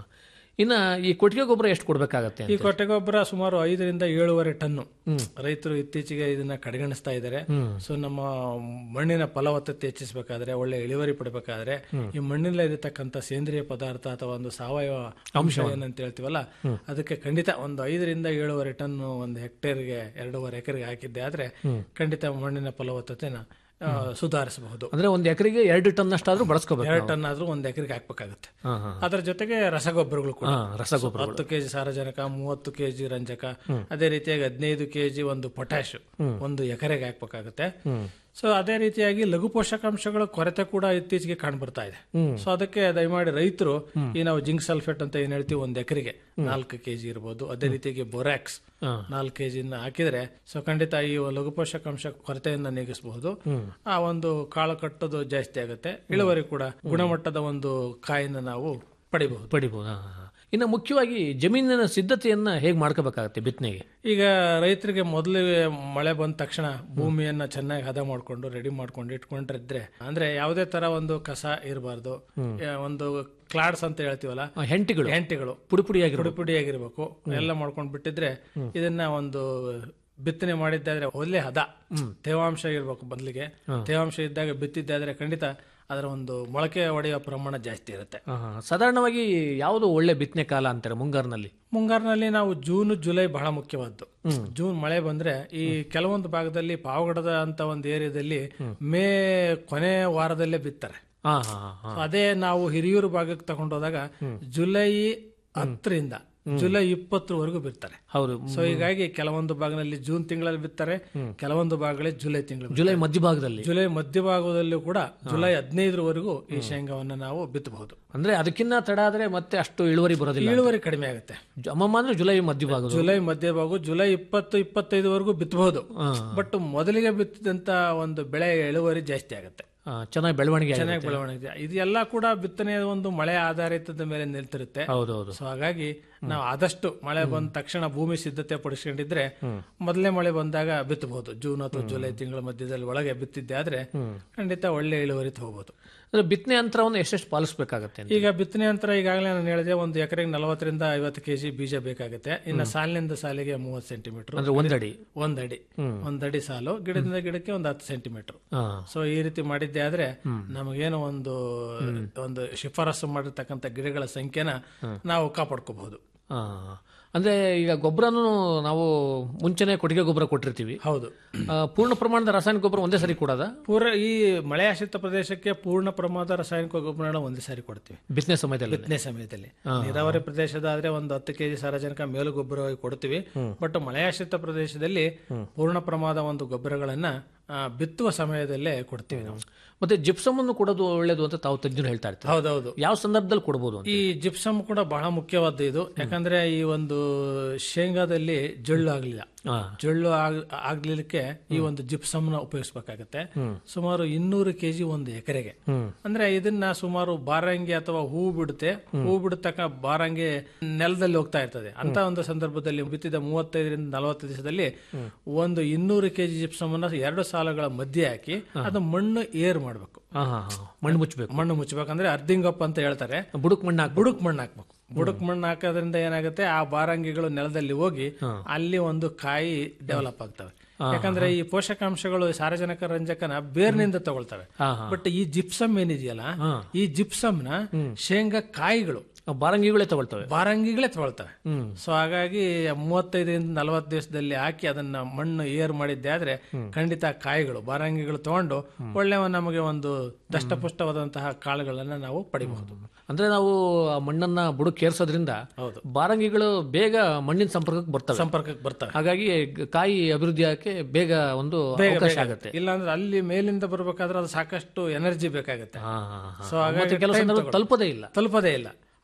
ಇನ್ನ ಈ ಕೊಟ್ಟಿಗೆ ಗೊಬ್ಬರ ಎಷ್ಟು ಕೊಡ್ಬೇಕಾಗತ್ತೆ ಈ ಕೊಟ್ಟೆ ಗೊಬ್ಬರ ಸುಮಾರು ಐದರಿಂದ ಏಳುವರೆ ಟನ್ನು ರೈತರು ಇತ್ತೀಚೆಗೆ ಇದನ್ನ ಕಡೆಗಣಿಸ್ತಾ ಇದ್ದಾರೆ ಸೊ ನಮ್ಮ ಮಣ್ಣಿನ ಫಲವತ್ತತೆ ಹೆಚ್ಚಿಸಬೇಕಾದ್ರೆ ಒಳ್ಳೆ ಇಳುವರಿ ಪಡಬೇಕಾದ್ರೆ ಈ ಮಣ್ಣಿನಲ್ಲಿ ಇರತಕ್ಕಂಥ ಸೇಂದ್ರಿಯ ಪದಾರ್ಥ ಅಥವಾ ಒಂದು ಸಾವಯವ ಅಂಶ ಏನಂತ ಹೇಳ್ತೀವಲ್ಲ ಅದಕ್ಕೆ ಖಂಡಿತ ಒಂದು ಐದರಿಂದ ಏಳುವರೆ ಟನ್ ಒಂದು ಹೆಕ್ಟೇರ್ಗೆ ಎರಡೂವರೆ ಎಕರೆಗೆ ಹಾಕಿದ್ದೆ ಆದ್ರೆ ಖಂಡಿತ ಮಣ್ಣಿನ ಫಲವತ್ತತೆನ ಆ, ಸುಧಾರಿಸಬಹುದು ಅಂದ್ರೆ ಒಂದ್ ಎಕರೆಗೆ ಎರಡು ಟನ್ ಅಷ್ಟಾದ್ರೂ ಬಳಸ್ಕೋಬೇಕು ಎರಡು ಟನ್ ಆದ್ರೂ ಒಂದ್ ಎಕರೆಗೆ ಹಾಕ್ಬೇಕಾಗತ್ತೆ ಹಾ ಹಾ ಅದರ ಜೊತೆಗೆ ರಸಗೊಬ್ಬರಗಳು ಕೂಡ ಹಾ ರಸಗೊಬ್ಬರ ಹತ್ತು ಕೆಜಿ ಸಾರಜನಕ ಮೂವತ್ತು ಕೆಜಿ ರಂಜಕ ಅದೇ ರೀತಿಯಾಗಿ ಹದಿನೈದು ಕೆಜಿ ಒಂದು ಪೊಟ್ಯಾಶ್ ಒಂದು ಎಕರೆಗೆ ಹಾಕ್ಬೇಕಾಗುತ್ತೆ ಸೊ ಅದೇ ರೀತಿಯಾಗಿ ಲಘು ಪೋಷಕಾಂಶಗಳ ಕೊರತೆ ಕೂಡ ಇತ್ತೀಚೆಗೆ ಕಾಣ್ಬರ್ತಾ ಇದೆ ಸೊ ಅದಕ್ಕೆ ದಯಮಾಡಿ ರೈತರು ಈ ನಾವು ಜಿಂಕ್ ಸಲ್ಫೇಟ್ ಅಂತ ಏನ್ ಹೇಳ್ತೀವಿ ಒಂದು ಎಕರೆಗೆ ನಾಲ್ಕು ಕೆಜಿ ಇರ್ಬೋದು ಅದೇ ರೀತಿಯಾಗಿ ಬೊರಾಕ್ಸ್ ನಾಲ್ಕು ಕೆಜಿನ ಹಾಕಿದ್ರೆ ಸೊ ಖಂಡಿತ ಈ ಲಘು ಪೋಷಕಾಂಶ ಕೊರತೆಯನ್ನ ನೀಗಿಸಬಹುದು ಆ ಒಂದು ಕಾಳು ಕಟ್ಟೋದು ಜಾಸ್ತಿ ಆಗುತ್ತೆ ಇಳುವರಿ ಕೂಡ ಗುಣಮಟ್ಟದ ಒಂದು ಕಾಯಿನ ನಾವು ಪಡಿಬಹುದು ಪಡಿಬಹುದು ಹಾ, ಹಾ. ಇನ್ನು ಮುಖ್ಯವಾಗಿ ಜಮೀನಿನ ಸಿದ್ಧತೆಯನ್ನ ಹೇಗ್ ಮಾಡ್ಕೋಬೇಕಾಗತ್ತೆ ಬಿತ್ತನೆಗೆ ಈಗ ರೈತರಿಗೆ ಮೊದಲು ಮಳೆ ಬಂದ ತಕ್ಷಣ ಭೂಮಿಯನ್ನ ಚೆನ್ನಾಗಿ ಹದ ಮಾಡ್ಕೊಂಡು ರೆಡಿ ಮಾಡ್ಕೊಂಡು ಇಟ್ಕೊಂಡಿದ್ರೆ ಅಂದ್ರೆ ಯಾವುದೇ ತರ ಒಂದು ಕಸ ಇರಬಾರ್ದು ಒಂದು ಕ್ಲಾಡ್ಸ್ ಅಂತ ಹೇಳ್ತೀವಲ್ಲ ಆ, ಹೆಂಟಿಗಳು ಹೆಂಟಿಗಳು ಪುಡಿ ಪುಡಿಯಾಗಿ ಪುಡಿ ಪುಡಿಯಾಗಿರ್ಬೇಕು ಎಲ್ಲ ಮಾಡ್ಕೊಂಡು ಬಿಟ್ಟಿದ್ರೆ ಇದನ್ನ ಒಂದು ಬಿತ್ತನೆ ಮಾಡಿದ್ದಾದ್ರೆ ಒಳ್ಳೆ ಹದ ತೇವಾಂಶ ಇರ್ಬೇಕು ಬದಲಿಗೆ ತೇವಾಂಶ ಇದ್ದಾಗ ಬಿತ್ತಿದ್ದಾದ್ರೆ ಖಂಡಿತ ಅದರ ಒಂದು ಮೊಳಕೆ ಹೊಡೆಯುವ ಪ್ರಮಾಣ ಜಾಸ್ತಿ ಇರುತ್ತೆ ಹಾ, ಹಾ. ಸಾಧಾರಣವಾಗಿ ಯಾವುದು ಒಳ್ಳೆ ಬಿತ್ತನೆ ಕಾಲ ಅಂತಾರೆ ಮುಂಗಾರಿನಲ್ಲಿ ಮುಂಗಾರಿನಲ್ಲಿ ನಾವು ಜೂನ್ ಜುಲೈ ಬಹಳ ಮುಖ್ಯವಾದ್ದು ಜೂನ್ ಮಳೆ ಬಂದ್ರೆ ಈ ಕೆಲವೊಂದು ಭಾಗದಲ್ಲಿ ಪಾವಗಡದ ಅಂತ ಒಂದು ಏರಿಯಾದಲ್ಲಿ ಮೇ ಕೊನೆ ವಾರದಲ್ಲೇ ಬಿತ್ತಾರೆ ಹಾ ಹಾ ಹಾ ಅದೇ ನಾವು ಹಿರಿಯೂರು ಭಾಗಕ್ಕೆ ತಗೊಂಡೋದಾಗ ಜುಲೈ ಹತ್ತರಿಂದ ಜುಲೈ ಇಪ್ಪತ್ತರವರೆಗೂ ಬಿತ್ತಾರೆ ಹೌದು ಸೊ ಹೀಗಾಗಿ ಕೆಲವೊಂದು ಭಾಗದಲ್ಲಿ ಜೂನ್ ತಿಂಗಳಲ್ಲಿ ಬಿತ್ತಾರೆ ಕೆಲವೊಂದು ಭಾಗಗಳಲ್ಲಿ ಜುಲೈ ತಿಂಗಳು ಜುಲೈ ಮಧ್ಯಭಾಗದಲ್ಲಿ ಜುಲೈ ಮಧ್ಯಭಾಗದಲ್ಲೂ ಕೂಡ ಜುಲೈ ಹದಿನೈದರವರೆಗೂ ಈ ಶೇಂಗಾವನ್ನ ನಾವು ಬಿತ್ತಬಹುದು ಅಂದ್ರೆ ಅದಕ್ಕಿಂತ ತಡ ಆದ್ರೆ ಮತ್ತೆ ಅಷ್ಟು ಇಳುವರಿ ಬರೋದಿಲ್ಲ ಇಳುವರಿ ಕಡಿಮೆ ಆಗುತ್ತೆ ಜ- ಅಮ್ಮಮ್ಮ ಅಂದ್ರೆ ಜುಲೈ ಮಧ್ಯಭಾಗದ ಜುಲೈ ಮಧ್ಯಭಾಗ ಜುಲೈ ಇಪ್ಪತ್ತು ಇಪ್ಪತ್ತೈದವರೆಗೂ ಬಿತ್ತಬಹುದು ಹಾ. ಬಟ್ ಮೊದಲಿಗೆ ಬಿತ್ತಿದಂತ ಒಂದು ಬೆಳೆ ಇಳುವರಿ ಜಾಸ್ತಿ ಆಗುತ್ತೆ ಆ, ಚೆನ್ನಾಗಿ ಬೆಳವಣಿಗೆ ಆಗಿದೆ. ಚೆನ್ನಾಗಿ ಬೆಳವಣಿಗೆ ಇದೆಲ್ಲ ಕೂಡ ಬಿತ್ತನೆಯ ಒಂದು ಮಳೆ ಆಧಾರಿತದ ಮೇಲೆ ನಿಲ್ತಿರುತ್ತೆ ಹೌದು ಹೌದು ಸೊ ಹಾಗಾಗಿ ನಾವು ಆದಷ್ಟು ಮಳೆ ಬಂದ ತಕ್ಷಣ ಭೂಮಿ ಸಿದ್ಧತೆ ಪಡಿಸ್ಕೊಂಡಿದ್ರೆ ಮೊದಲೇ ಮಳೆ ಬಂದಾಗ ಬಿತ್ತಬಹುದು ಜೂನ್ ಅಥವಾ ಜುಲೈ ತಿಂಗಳ ಮಧ್ಯದಲ್ಲಿ ಒಳಗೆ ಬಿತ್ತಿದ್ದೆ ಆದ್ರೆ ಖಂಡಿತ ಒಳ್ಳೆ ಇಳುವರಿ ತಗೋಬಹುದು ಅಂದ್ರೆ ಬಿತ್ತನೆ ಅಂತರವನ್ನು ಎಷ್ಟೆಷ್ಟು ಪಾಲಿಸಬೇಕಾಗತ್ತೆ ಅಂತ ಈಗ ಬಿತ್ತನೆ ನಂತರ ಈಗಾಗಲೇ ನಾನು ಹೇಳಿದೆ ಒಂದು ಎಕರೆಗೆ ನಲವತ್ತರಿಂದ ಐವತ್ತು ಕೆಜಿ ಬೀಜ ಬೇಕಾಗುತ್ತೆ ಇನ್ನು ಸಾಲಿನಿಂದ ಸಾಲಿಗೆ ಮೂವತ್ತು ಸೆಂಟಿಮೀಟರ್ ಅಂದ್ರೆ ಒಂದಡಿ ಒಂದಡಿ ಒಂದಡಿ ಸಾಲು ಗಿಡದಿಂದ ಗಿಡಕ್ಕೆ ಒಂದು ಹತ್ತು ಸೆಂಟಿಮೀಟರ್ ಹಾ ಸೊ ಈ ರೀತಿ ಮಾಡಿದ್ದೆ ಆದ್ರೆ ನಮಗೇನು ಒಂದು ಒಂದು ಶಿಫಾರಸು ಮಾಡಿರ್ತಕ್ಕಂಥ ಗಿಡಗಳ ಸಂಖ್ಯೆನ ನಾವು ಕಾಪಾಡ್ಕೋಬಹುದು ಆ, ಅಂದ್ರೆ ಈಗ ಗೊಬ್ಬರನು ನಾವು ಮುಂಚೆನೆ ಕೊಟ್ಟಿಗೆ ಗೊಬ್ಬರ ಕೊಟ್ಟಿರ್ತೀವಿ ಹೌದು ಆ, ಪೂರ್ಣ ಪ್ರಮಾಣದ ರಾಸಾಯನಿಕ ಗೊಬ್ಬರ ಒಂದೇ ಸರಿ ಕೊಡೋದ ಪೂರ ಈ ಮಳೆ ಆಶ್ರಿತ ಪ್ರದೇಶಕ್ಕೆ ಪೂರ್ಣ ಪ್ರಮಾಣದ ರಾಸಾಯನಿಕ ಗೊಬ್ಬರನ ಒಂದೇ ಸಾರಿ ಕೊಡ್ತೀವಿ ಬಿತ್ತನೆ ಸಮಯದಲ್ಲಿ ಬಿತ್ತನೆ ಸಮಯದಲ್ಲಿ ನೀರಾವರಿ ಪ್ರದೇಶದ ಆದ್ರೆ ಒಂದು ಹತ್ತು ಕೆಜಿ ಸಾರಜನಕ ಮೇಲು ಗೊಬ್ಬರವಾಗಿ ಕೊಡ್ತೀವಿ ಬಟ್ ಮಳೆಯಾಶ್ರಿತ ಪ್ರದೇಶದಲ್ಲಿ ಪೂರ್ಣ ಪ್ರಮಾಣದ ಒಂದು ಗೊಬ್ಬರಗಳನ್ನ ಆ, ಬಿತ್ತುವ ಸಮಯದಲ್ಲೇ ಕೊಡ್ತೀವಿ ನಾವು ಮತ್ತೆ ಜಿಪ್ಸಮ್ ಅನ್ನು ಕೊಡೋದು ಒಳ್ಳೇದು ಅಂತ ತಾವು ತಜ್ಞರು ಹೇಳ್ತಾ ಇರ್ತಾರೆ ಹೌದೌದು ಯಾವ ಸಂದರ್ಭದಲ್ಲಿ ಕೊಡಬಹುದು ಅಂತ ಈ ಜಿಪ್ಸಮ್ ಕೂಡ ಬಹಳ ಮುಖ್ಯವಾದ ಇದು ಯಾಕಂದ್ರೆ ಈ ಒಂದು ಶೇಂಗಾದಲ್ಲಿ ಜಳ್ಳು ಆಗ್ಲಿಲ್ಲ ಹಾ. ಜಳ್ಳು ಆಗ್- ಆಗ್ಲಿಕ್ಕೆ ಈ ಒಂದು ಜಿಪ್ಸಮ್ ನ ಉಪಯೋಗಿಸಬೇಕಾಗತ್ತೆ ಸುಮಾರು ಇನ್ನೂರು ಕೆಜಿ ಒಂದು ಎಕರೆಗೆ ಅಂದ್ರೆ ಇದನ್ನ ಸುಮಾರು ಬಾರಂಗಿ ಅಥವಾ ಹೂ ಬಿಡುತ್ತೆ ಹೂ ಬಿಡತಕ್ಕ ಬಾರಂಗಿ ನೆಲದಲ್ಲಿ ಹೋಗ್ತಾ ಇರ್ತದೆ ಅಂತ ಒಂದು ಸಂದರ್ಭದಲ್ಲಿ ಬಿತ್ತಿದ ಮೂವತ್ತೈದರಿಂದ ನಲವತ್ತು ದಿವಸದಲ್ಲಿ ಒಂದು ಇನ್ನೂರು ಕೆಜಿ ಜಿಪ್ಸಮ್ ಅನ್ನ ಎರಡು ಸಾಲುಗಳ ಮಧ್ಯೆ ಹಾಕಿ ಅದು ಮಣ್ಣು ಏರ್ ಮಾಡಬೇಕು ಹಾ ಹಾ ಹಾ ಮಣ್ಣು ಮುಚ್ಚಬೇಕು ಮಣ್ಣು ಮುಚ್ಚಬೇಕಂದ್ರೆ ಅರ್ಧಿಂಗಪ್ಪ ಅಂತ ಹೇಳ್ತಾರೆ ಬುಡಕ್ ಮಣ್ಣು ಹಾಕ್ಬೇಕು ಬುಡಕ್ ಮಣ್ಣು ಹಾಕ್ಬೇಕು ಬುಡಕ್ ಮಣ್ಣು ಹಾಕೋದ್ರಿಂದ ಏನಾಗುತ್ತೆ ಆ ಬಾರಂಗಿಗಳು ನೆಲದಲ್ಲಿ ಹೋಗಿ ಅಲ್ಲಿ ಒಂದು ಕಾಯಿ ಡೆವಲಪ್ ಆಗ್ತವೆ ಯಾಕಂದ್ರೆ ಈ ಪೋಷಕಾಂಶಗಳು ಸಾರಜನಕ ರಂಜಕನ ಬೇರ್ನಿಂದ ತಗೊಳ್ತವೆ ಹಾ, ಹಾ. ಬಟ್ ಈ ಜಿಪ್ಸಮ್ ಏನಿದೆಯಲ್ಲ ಈ ಜಿಪ್ಸಮ್ ನ ಶೇಂಗಾ ಕಾಯಿಗಳು ಆ ಬಾರಂಗಿಗಳೇ ತಗೊಳ್ತವೆ ಬಾರಂಗಿಗಳೇ ತಗೊಳ್ತವೆ ಸೊ ಹಾಗಾಗಿ ಮೂವತ್ತೈದರಿಂದ ನಲವತ್ತು ದಿವಸದಲ್ಲಿ ಹಾಕಿ ಅದನ್ನ ಮಣ್ಣು ಏರ್ ಮಾಡಿದ್ದೆ ಆದ್ರೆ ಖಂಡಿತ ಕಾಯಿಗಳು ಬಾರಂಗಿಗಳು ತಗೊಂಡು ಒಳ್ಳೆ ಒಂದು ನಮಗೆ ಒಂದು ದಷ್ಟಪುಷ್ಟವಾದಂತಹ ಕಾಳುಗಳನ್ನ ನಾವು ಪಡಿಬಹುದು ಅಂದ್ರೆ ನಾವು ಆ ಮಣ್ಣನ್ನ ಬುಡಕ್ ಏರ್ಸೋದ್ರಿಂದ ಹೌದು. ಬಾರಂಗಿಗಳು ಬೇಗ ಮಣ್ಣಿನ ಸಂಪರ್ಕಕ್ಕೆ ಬರ್ತವೆ ಸಂಪರ್ಕಕ್ಕೆ ಬರ್ತವೆ ಹಾಗಾಗಿ ಗ- ಕಾಯಿ ಅಭಿವೃದ್ಧಿ ಆಗಕ್ಕೆ ಬೇಗ ಒಂದು ಅವಕಾಶ ಆಗುತ್ತೆ ಇಲ್ಲಾಂದ್ರೆ ಅಲ್ಲಿ ಮೇಲಿಂದ ಬರ್ಬೇಕಾದ್ರೆ ಅದು ಸಾಕಷ್ಟು ಎನರ್ಜಿ ಬೇಕಾಗುತ್ತೆ ಹಾ, ಹಾ, ಹಾ. ಸೊ ಹಾಗಾಗಿ ಮತ್ತೆ ಕೆಲವು time ಸಂದರ್ಭ ತಗೊಳುತ್ತೆ. ತಲುಪದೇ ಇಲ್ಲ ತಲುಪದೇ ಇಲ್ಲ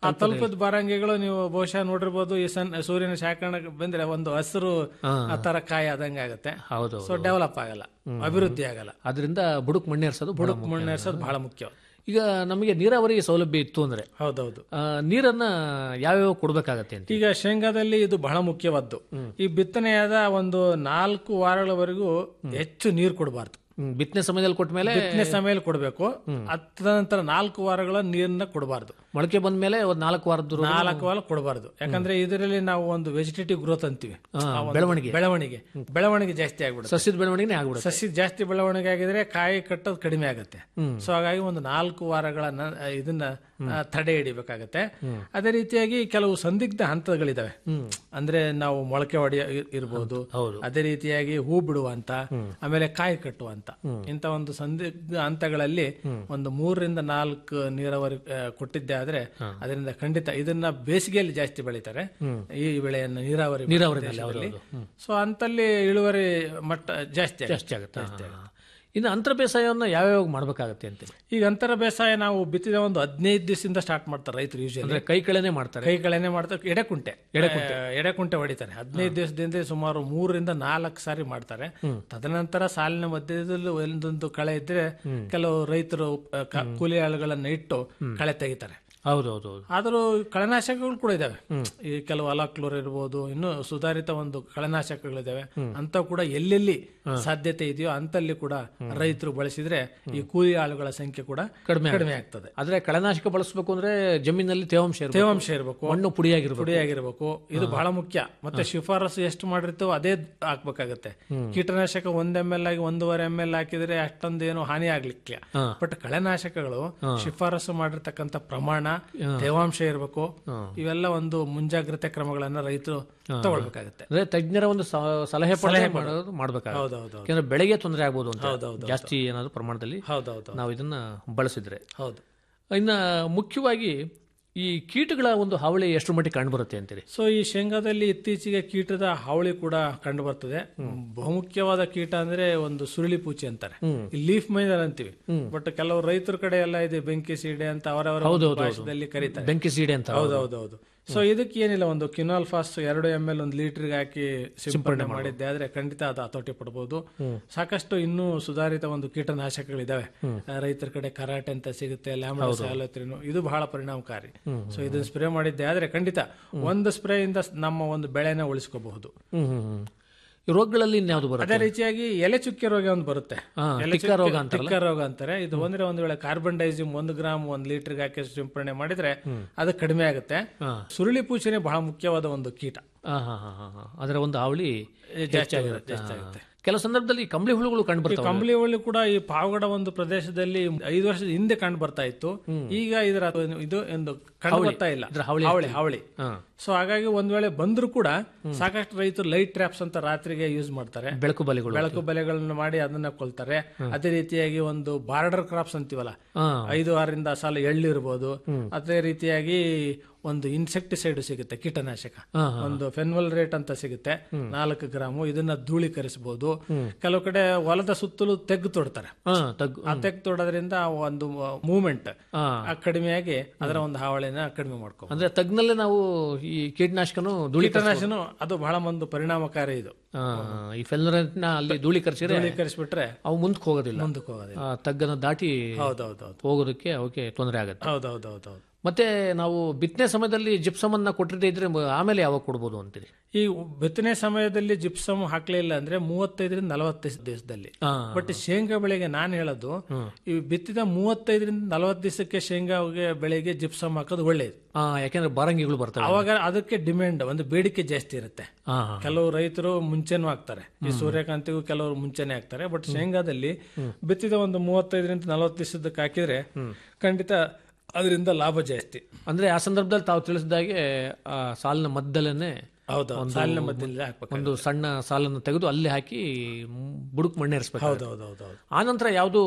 ಆ ತಲುಪದ ಬಾರಂಗಿಗಳು ನೀವು ಬಹುಶಃ ನೋಡಿರ್ಬೋದು ಈ ಸನ್ ಸೂರ್ಯನ ಶಾಖಣ ಬಂದ್ರೆ ಒಂದು ಹಸಿರು ಆ ತರ ಕಾಯಿ ಆದಂಗೆ ಆಗುತ್ತೆ ಹೌದು ಸೊ ಡೆವಲಪ್ ಆಗಲ್ಲ ಅಭಿವೃದ್ಧಿ ಆಗಲ್ಲ ಅದರಿಂದ ಬುಡಕ್ ಮಣ್ಣೇರ್ಸೋದು ಬಹಳ ಬುಡಕ್ ಮಣ್ಣು ಎರ್ಸೋದು ಬಹಳ ಮುಖ್ಯ ಈಗ ನಮಗೆ ನೀರಾವರಿ ಸೌಲಭ್ಯ ಇತ್ತು ಅಂದ್ರೆ ಹೌದೌದು ಆ, ನೀರನ್ನ ಯಾವ್ಯಾವ ಕೊಡ್ಬೇಕಾಗತ್ತೆ ಅಂತ ಈಗ ಶೇಂಗಾದಲ್ಲಿ ಇದು ಬಹಳ ಮುಖ್ಯವಾದ್ದು ಈ ಬಿತ್ತನೆಯಾದ ಒಂದು ನಾಲ್ಕು ವಾರಗಳವರೆಗೂ ಹೆಚ್ಚು ನೀರು ಕೊಡಬಾರ್ದು ಹ್ಮ್, ಬಿತ್ತನೆ ಸಮಯದಲ್ಲಿ ಕೊಟ್ಟ ಮೇಲೆ ಬಿತ್ತನೆ ಸಮಯದಲ್ಲಿ ಕೊಡಬೇಕು ನಂತರ ನಾಲ್ಕು ವಾರಗಳ ನೀರನ್ನ ಕೊಡಬಾರ್ದು ಮೊಳಕೆ ಬಂದ ಮೇಲೆ ಒಂದ್ ನಾಲ್ಕು ವಾರದ ನಾಲ್ಕು ವಾರ ಕೊಡಬಾರ್ದು ಯಾಕಂದ್ರೆ ಇದರಲ್ಲಿ ನಾವು ಒಂದು ವೆಜಿಟೇಟಿವ್ ಗ್ರೋತ್ ಅಂತೀವಿ ಆ ಒಂದು ಬೆಳವಣಿಗೆ. ಬೆಳವಣಿಗೆ ಬೆಳವಣಿಗೆ ಜಾಸ್ತಿ ಆಗ್ಬಿಡುತ್ತೆ ಸಸ್ಯದ ಬೆಳವಣಿಗೆ ಆಗ್ಬಿಡುತ್ತೆ ಸಸಿ ಜಾಸ್ತಿ ಬೆಳವಣಿಗೆ ಆಗಿದ್ರೆ ಕಾಯಿ ಕಟ್ಟೋದು ಕಡಿಮೆ ಆಗುತ್ತೆ ಸೊ ಹಾಗಾಗಿ ಒಂದು ನಾಲ್ಕು ವಾರಗಳ ನ- ಇದನ್ನ ಆ, ತಡೆ ಹಿಡಿಬೇಕಾಗತ್ತೆ ಅದೇ ರೀತಿಯಾಗಿ ಕೆಲವು ಸಂದಿಗ್ಧ ಹಂತಗಳಿದಾವೆ ಅಂದ್ರೆ ನಾವು ಮೊಳಕೆ ಹೊಡೆಯ ಇ- ಇರ್ಬೋದು ಹೌದು. ಅದೇ ರೀತಿಯಾಗಿ ಹೂ ಬಿಡುವಂತ ಆಮೇಲೆ ಕಾಯಿ ಕಟ್ಟುವಂತ ಇಂತ ಒಂದು ಸಂದಿಗ್ಧ ಹಂತಗಳಲ್ಲಿ ಒಂದು ಮೂರರಿಂದ ನಾಲ್ಕು ನೀರಾವರಿ ಆ, ಕೊಟ್ಟಿದ್ದೆ ಆದ್ರೆ ಅದರಿಂದ ಖಂಡಿತ ಇದನ್ನ ಬೇಸಿಗೆಯಲ್ಲಿ ಜಾಸ್ತಿ ಬೆಳೀತಾರೆ ಈ ಬೆಳೆಯನ್ನು ನೀರಾವರಿ ನೀರಾವರಿನಲ್ಲಿ, ಸೊ ಅಂತಲ್ಲಿ ಇಳುವರಿ ಮಟ್ಟ ಜಾಸ್ತಿ ಆಗುತ್ತೆ. ಜಾಸ್ತಿ ಆಗುತ್ತೆ ಹಾ. ಇನ್ನು ಅಂತರ ಬೇಸಾಯವನ್ನ ಯಾವ್ಯಾವ ಮಾಡ್ಬೇಕಾಗತ್ತೆ ಅಂತ ಈಗ ಅಂತರ ಬೇಸಾಯ ನಾವು ಬಿತ್ತಿದ ಒಂದು ಹದಿನೈದು ದಿವಸದಿಂದ ಸ್ಟಾರ್ಟ್ ಮಾಡ್ತಾರೆ ರೈತರು ಯೂಶಲಿ ಅಂದ್ರೆ ಕೈ ಕೆಳನೆ ಮಾಡ್ತಾರೆ ಕೈಗಳನ್ನೇ ಮಾಡ್ತಾರೆ ಎಡೆಕುಂಟೆ ಎಡೆಕುಂಟೆ ಎಡೆಕುಂಟೆ ಹೊಡಿತಾರೆ ಹದಿನೈದು ದಿವಸದಿಂದ ಸುಮಾರು ಮೂರರಿಂದ ನಾಲ್ಕು ಸಾರಿ ಮಾಡ್ತಾರೆ ತದನಂತರ ಸಾಲಿನ ಮಧ್ಯದಲ್ಲಿ ಒಂದೊಂದು ಕಳೆ ಇದ್ರೆ ಕೆಲವು ರೈತರು ಆ, ಕ- ಕೂಲಿ ಆಳುಗಳನ್ನ ಇಟ್ಟು ಕಳೆ ತೆಗಿತಾರೆ ಹೌದು ಹೌದು ಹೌದು ಆದರೂ ಕಳೆನಾಶಕಗಳು ಕೂಡ ಇದಾವೆ ಈ ಕೆಲವು ಅಲಾಕ್ಲೋರ್ ಇರ್ಬೋದು ಇನ್ನು ಸುಧಾರಿತ ಒಂದು ಕಳೆನಾಶಕಗಳಿದಾವೆ ಅಂತ ಕೂಡ ಎಲ್ಲೆಲ್ಲಿ ಸಾಧ್ಯತೆ ಇದೆಯೋ ಅಂತಲ್ಲಿ ಕೂಡ ರೈತರು ಬಳಸಿದ್ರೆ ಈ ಕೂಲಿ ಆಳುಗಳ ಸಂಖ್ಯೆ ಕೂಡ ಕಡಿಮೆ ಕಡಿಮೆ ಆಗ್ತದೆ ಆದ್ರೆ ಕಳೆನಾಶಕ ಬಳಸಬೇಕು ಅಂದ್ರೆ ಜಮೀನಲ್ಲಿ ತೇವಾಂಶ ಇರಬೇಕು ತೇವಾಂಶ ಇರಬೇಕು ಮಣ್ಣು ಪುಡಿಯಾಗಿರ್ಬೇಕು ಪುಡಿಯಾಗಿರ್ಬೇಕು ಇದು ಬಹಳ ಮುಖ್ಯ ಮತ್ತೆ ಶಿಫಾರಸು ಎಷ್ಟು ಮಾಡಿರ್ತೇವೋ ಅದೇ ಹಾಕ್ಬೇಕಾಗತ್ತೆ ಕೀಟನಾಶಕ ಒಂದ್ ಎಮ್ ಎಲ್ ಆಗಿ ಒಂದೂವರೆ ಎಮ್ ಎಲ್ ಹಾಕಿದ್ರೆ ಅಷ್ಟೊಂದು ಏನು ಹಾನಿ ಆಗ್ಲಿಕ್ಕೆ ಬಟ್ ಕಳೆನಾಶಕಗಳು ಶಿಫಾರಸು ಮಾಡಿರ್ತಕ್ಕಂಥ ಪ್ರಮಾಣ ತೇವಾಂಶ ಇರಬೇಕು ಇವೆಲ್ಲ ಒಂದು ಮುಂಜಾಗ್ರತೆ ಕ್ರಮಗಳನ್ನ ರೈತರು ತಗೊಳ್ಬೇಕಾಗತ್ತೆ ಅಂದ್ರೆ ತಜ್ಞರ ಒಂದು ಸ- ಸಲಹೆ ಪಡೆ ಮಾಡೋದು ಮಾಡ್ಬೇಕಾಗುತ್ತೆ ಹೌದೌದು ಯಾಕಂದ್ರೆ ಬೆಳೆಗೆ ತೊಂದರೆ ಆಗ್ಬೋದು ಅಂತ ಜಾಸ್ತಿ ಏನಾದ್ರು ಪ್ರಮಾಣದಲ್ಲಿ ಹೌದೌದು ನಾವು ಇದನ್ನ ಬಳಸಿದ್ರೆ ಹೌದು ಇನ್ನ ಮುಖ್ಯವಾಗಿ ಈ ಕೀಟಗಳ ಒಂದು ಹಾವಳಿ ಎಷ್ಟು ಮಟ್ಟಿಗೆ ಕಂಡು ಬರುತ್ತೆ ಅಂತೀರಿ ಸೊ ಈ ಶೇಂಗಾದಲ್ಲಿ ಇತ್ತೀಚೆಗೆ ಕೀಟದ ಹಾವಳಿ ಕೂಡ ಕಂಡು ಬರ್ತದೆ ಬಹುಮುಖ್ಯವಾದ ಕೀಟ ಅಂದ್ರೆ ಒಂದು ಸುರುಳಿ ಪೂಚಿ ಅಂತಾರೆ ಈ ಲೀಫ್ ಮೈನರ್ ಅಂತೀವಿ ಬಟ್ ಕೆಲವು ರೈತರ ಕಡೆ ಎಲ್ಲ ಇದೆ ಬೆಂಕಿ ಸೀಡೆ ಅಂತ ಅವರವರ ಒಂದು ಭಾಷೆದಲ್ಲಿ ಕರೀತಾರೆ ಬೆಂಕಿ ಸೀಡೆ ಅಂತ ಹೌದೌದೌದು ಸೊ ಇದಕ್ಕೆ ಏನಿಲ್ಲ ಒಂದು ಕಿನಾಲ್ ಫಾಸ್ಟ್ ಎರಡು ಎಮ್ ಎಲ್ ಒಂದು ಲೀಟರ್ಗೆ ಹಾಕಿ ಸಿಂಪಡಣೆ ಮಾಡಿದ್ದೆ ಆದ್ರೆ ಖಂಡಿತ ಅದು ಹತೋಟಿ ಪಡಬಹುದು ಸಾಕಷ್ಟು ಇನ್ನೂ ಸುಧಾರಿತ ಒಂದು ಕೀಟನಾಶಕಗಳಿದಾವೆ ಆ, ರೈತರ ಕಡೆ ಕರಾಟೆ ಅಂತ ಸಿಗುತ್ತೆ ಲ್ಯಾಮಡ ಸ್ಯಾಲತ್ರಿನು ಇದು ಬಹಳ ಪರಿಣಾಮಕಾರಿ ಸೊ ಇದನ್ನ ಸ್ಪ್ರೇ ಮಾಡಿದ್ದೆ ಆದ್ರೆ ಖಂಡಿತ ಒಂದು ಸ್ಪ್ರೇ ಇಂದ ನಮ್ಮ ಒಂದು ಬೆಳೆನ ಉಳಿಸ್ಕೋಬಹುದು ಹ್ಮ್ ಹ್ಮ್ ಹ್ಮ್. ಈ ರೋಗಗಳಲ್ಲಿ ಇನ್ಯಾವುದು ಬರುತ್ತೆ ಅದೇ ರೀತಿಯಾಗಿ ಎಲೆ ಚುಕ್ಕೆ ರೋಗ ಒಂದು ಬರುತ್ತೆ ಹಾ, ಎಲೆ ಟಿಕ್ಕ ಚುಕ್ಕೆ- ರೋಗ ಅಂತಾರಲ್ಲ? ಟಿಕ್ಕ ರೋಗ ಅಂತಾರೆ ಇದು ಬಂದ್ರೆ ಒಂದು ವೇಳೆ ಕಾರ್ಬನ್ ಡೈಸಿಮ್ ಒಂದು ಗ್ರಾಮ್ ಒಂದು ಲೀಟರ್ಗೆ ಹಾಕಿ ಸಿಂಪಡಣೆ ಮಾಡಿದ್ರೆ ಅದು ಕಡಿಮೆ ಆಗುತ್ತೆ ಸುರುಳಿ ಪೂಚನೆ ಬಹಳ ಮುಖ್ಯವಾದ ಒಂದು ಕೀಟ ಹಾ ಹಾ ಹಾ ಹಾ ಹಾ. ಅದರ ಒಂದು ಹಾವಳಿ ಜಾಸ್ತಿ ಆಗುತ್ತೆ ಜಾಸ್ತಿ ಆಗುತ್ತೆ ಕೆಲವು ಸಂದರ್ಭದಲ್ಲಿ ಕಂಬಳಿ ಹುಳುಗಳು ಕಂಡು ಈ ಬರ್ತವೆ ಕಂಬಳಿ ಹುಳಿ ಕೂಡ ಈ ಪಾವಗಡ ಒಂದು ಪ್ರದೇಶದಲ್ಲಿ ಐದು ವರ್ಷದ ಹಿಂದೆ ಕಂಡು ಬರ್ತಾ ಇತ್ತು ಈಗ ಇದರ ಇದು ಒಂದು ಕಂಡು ಬರ್ತಾ ಇಲ್ಲ ಇದ್ರ ಹಾವಳಿ ಹಾವಳಿ ಹಾವಳಿ ಹಾ. ಸೊ ಹಾಗಾಗಿ ಒಂದ್ ವೇಳೆ ಬಂದ್ರು ಕೂಡ ಸಾಕಷ್ಟು ರೈತರು ಲೈಟ್ ಟ್ರ್ಯಾಪ್ಸ್ ಅಂತ ರಾತ್ರಿಗೆ ಯೂಸ್ ಮಾಡ್ತಾರೆ ಬೆಳಕು ಬಲಿಗಳು ಬೆಳಕು ಬೆಲೆಗಳನ್ನು ಮಾಡಿ ಅದನ್ನ ಕೊಲ್ತಾರೆ ಅದೇ ರೀತಿಯಾಗಿ ಒಂದು ಬಾರ್ಡರ್ ಕ್ರಾಪ್ಸ್ ಅಂತೀವಲ್ಲ ಹಾ. ಐದು ಆರರಿಂದ ಸಾಲ ಎಳ್ಳು ಇರ್ಬೋದು ಅದೇ ರೀತಿಯಾಗಿ ಒಂದು ಇನ್ಸೆಕ್ಟಿಸೈಡ್ ಸಿಗುತ್ತೆ ಕೀಟನಾಶಕ ಒಂದು ಫೆನ್ವಲ್ ರೇಟ್ ಅಂತ ಸಿಗುತ್ತೆ ನಾಲ್ಕು ಗ್ರಾಮು ಇದನ್ನ ಧೂಳೀಕರಿಸಬಹುದು ಕೆಲವು ಕಡೆ ಹೊಲದ ಸುತ್ತಲೂ ತೆಗ್ಗು ತೊಡ್ತಾರೆ ಹಾ ತಗ್ಗು ಆ ತೆಗ್ಗು ತೊಡೋದ್ರಿಂದ ಆ ಒಂದು ಮೂವ್ಮೆಂಟ್ ಹಾ. ಕಡಿಮೆಯಾಗಿ ಅದರ ಒಂದು ಹಾವಳಿನ ಕಡಿಮೆ ಮಾಡ್ಕೋ ಅಂದ್ರೆ ತಗ್ನಲ್ಲೇ ನಾವು ಈ ಕೀಟನಾಶಕನು ಧೂಳಿ ಕೀಟನಾಶನ ಅದು ಬಹಳ ಒಂದು ಪರಿಣಾಮಕಾರಿ ಇದು ಆ, ಈ ಫೆಲ್ನರನ್ನ ಅಲ್ಲಿ ಧೂಳೀಕರಿಸಿದ್ರೆ ಧೂಳೀಕರಿಸ್ಬಿಟ್ರೆ ಅವು ಮುಂದಕ್ಕೆ ಹೋಗೋದಿಲ್ಲ ಮುಂದಕ್ಕೆ ಹೋಗೋದಿಲ್ಲ ಆ ತಗ್ಗನ್ನ ದಾಟಿ ಹೌದೌದೌದು ಹೋಗೋದಕ್ಕೆ ಅವಕ್ಕೆ ತೊಂದರೆ ಆಗುತ್ತೆ ಹೌದೌದೌದೌದು ಮತ್ತೆ ನಾವು ಬಿತ್ತನೆ ಸಮಯದಲ್ಲಿ ಜಿಪ್ಸಮ್ ಅನ್ನ ಕೊಟ್ಟಿರದೇ ಇದ್ರೆ ಮ- ಆಮೇಲೆ ಯಾವಾಗ ಕೊಡ್ಬೋದು ಅಂತೀರಿ ಈ ಬಿತ್ತನೆ ಸಮಯದಲ್ಲಿ ಜಿಪ್ಸಮ್ ಹಾಕ್ಲಿಲ್ಲ ಅಂದ್ರೆ ಮೂವತ್ತೈದರಿಂದ ನಲವತ್ತೈದು ದಿವಸದಲ್ಲಿ ಆ, ಬಟ್ ಶೇಂಗಾ ಬೆಳೆಗೆ ನಾನು ಹೇಳೋದು ಈ ಬಿತ್ತಿದ ಮೂವತ್ತೈದರಿಂದ ನಲವತ್ತು ದಿವಸಕ್ಕೆ ಶೇಂಗಾಗೆ ಬೆಳೆಗೆ ಜಿಪ್ಸಮ್ ಹಾಕೋದು ಒಳ್ಳೇದು ಆ, ಯಾಕೆಂದ್ರೆ ಬಾರಂಗಿಗಳು ಬರ್ತವೆ ಅವಾಗ ಅದಕ್ಕೆ ಡಿಮ್ಯಾಂಡ್ ಒಂದು ಬೇಡಿಕೆ ಜಾಸ್ತಿ ಇರುತ್ತೆ ಹಾ ಹಾ ಕೆಲವು ರೈತರು ಮುಂಚೆನೂ ಹಾಕ್ತಾರೆ ಈ ಸೂರ್ಯಕಾಂತಿಗೂ ಕೆಲವರು ಮುಂಚೆನೆ ಹಾಕ್ತಾರೆ ಬಟ್ ಶೇಂಗಾದಲ್ಲಿ ಬಿತ್ತಿದ ಒಂದು ಮೂವತ್ತೈದರಿಂದ ನಲವತ್ತು ದಿವಸದಕ್ಕೆ ಹಾಕಿದ್ರೆ ಖಂಡಿತ ಅದರಿಂದ ಲಾಭ ಜಾಸ್ತಿ ಅಂದ್ರೆ ಆ ಸಂದರ್ಭದಲ್ಲಿ ತಾವು ತಿಳಿಸಿದಾಗೆ ಆ ಸಾಲಿನ ಮಧ್ಯದಲ್ಲೇ ಹೌದು ಸಾಲಿನ ಮಧ್ಯದಲ್ಲಿ ಹಾಕ್ಬೇಕು ಒಂದು ಸಣ್ಣ ಸಾಲನ್ನು ತೆಗೆದು ಅಲ್ಲಿ ಹಾಕಿ ಮ್, ಬುಡಕ್ ಮಣ್ಣೇರಿಸ್ಬೇಕು ಹೌದೌದೌದು ಆ ನಂತರ ಯಾವುದು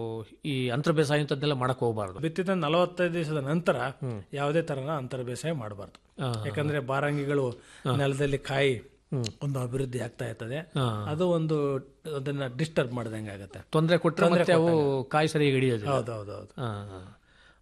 ಈ ಅಂತರ ಬೇಸಾಯ ಅಂತದ್ದೆಲ್ಲ ಮಾಡಕ್ ಹೋಗಬಾರ್ದು ಬಿತ್ತಿದ ನಲವತ್ತೈದು ದಿವಸದ ನಂತರ ಯಾವುದೇ ತರನ ಅಂತರ ಬೇಸಾಯ ಮಾಡಬಾರ್ದು ಯಾಕಂದ್ರೆ ಬಾರಂಗಿಗಳು ನೆಲದಲ್ಲಿ ಕಾಯಿ ಒಂದು ಅಭಿವೃದ್ಧಿ ಆಗ್ತಾ ಇರ್ತದೆ ಅದು ಒಂದು ಅದನ್ನ ಡಿಸ್ಟರ್ಬ್ ಮಾಡ್ದಂಗೆ ಆಗತ್ತೆ ತೊಂದರೆ ಕೊಟ್ಟರೆ ಮತ್ತೆ ಅವು ಕಾಯಿ ಸರಿಯಾಗಿ ಹಿಡಿಯೋದು ಹೌದೌದೌದು ಆ,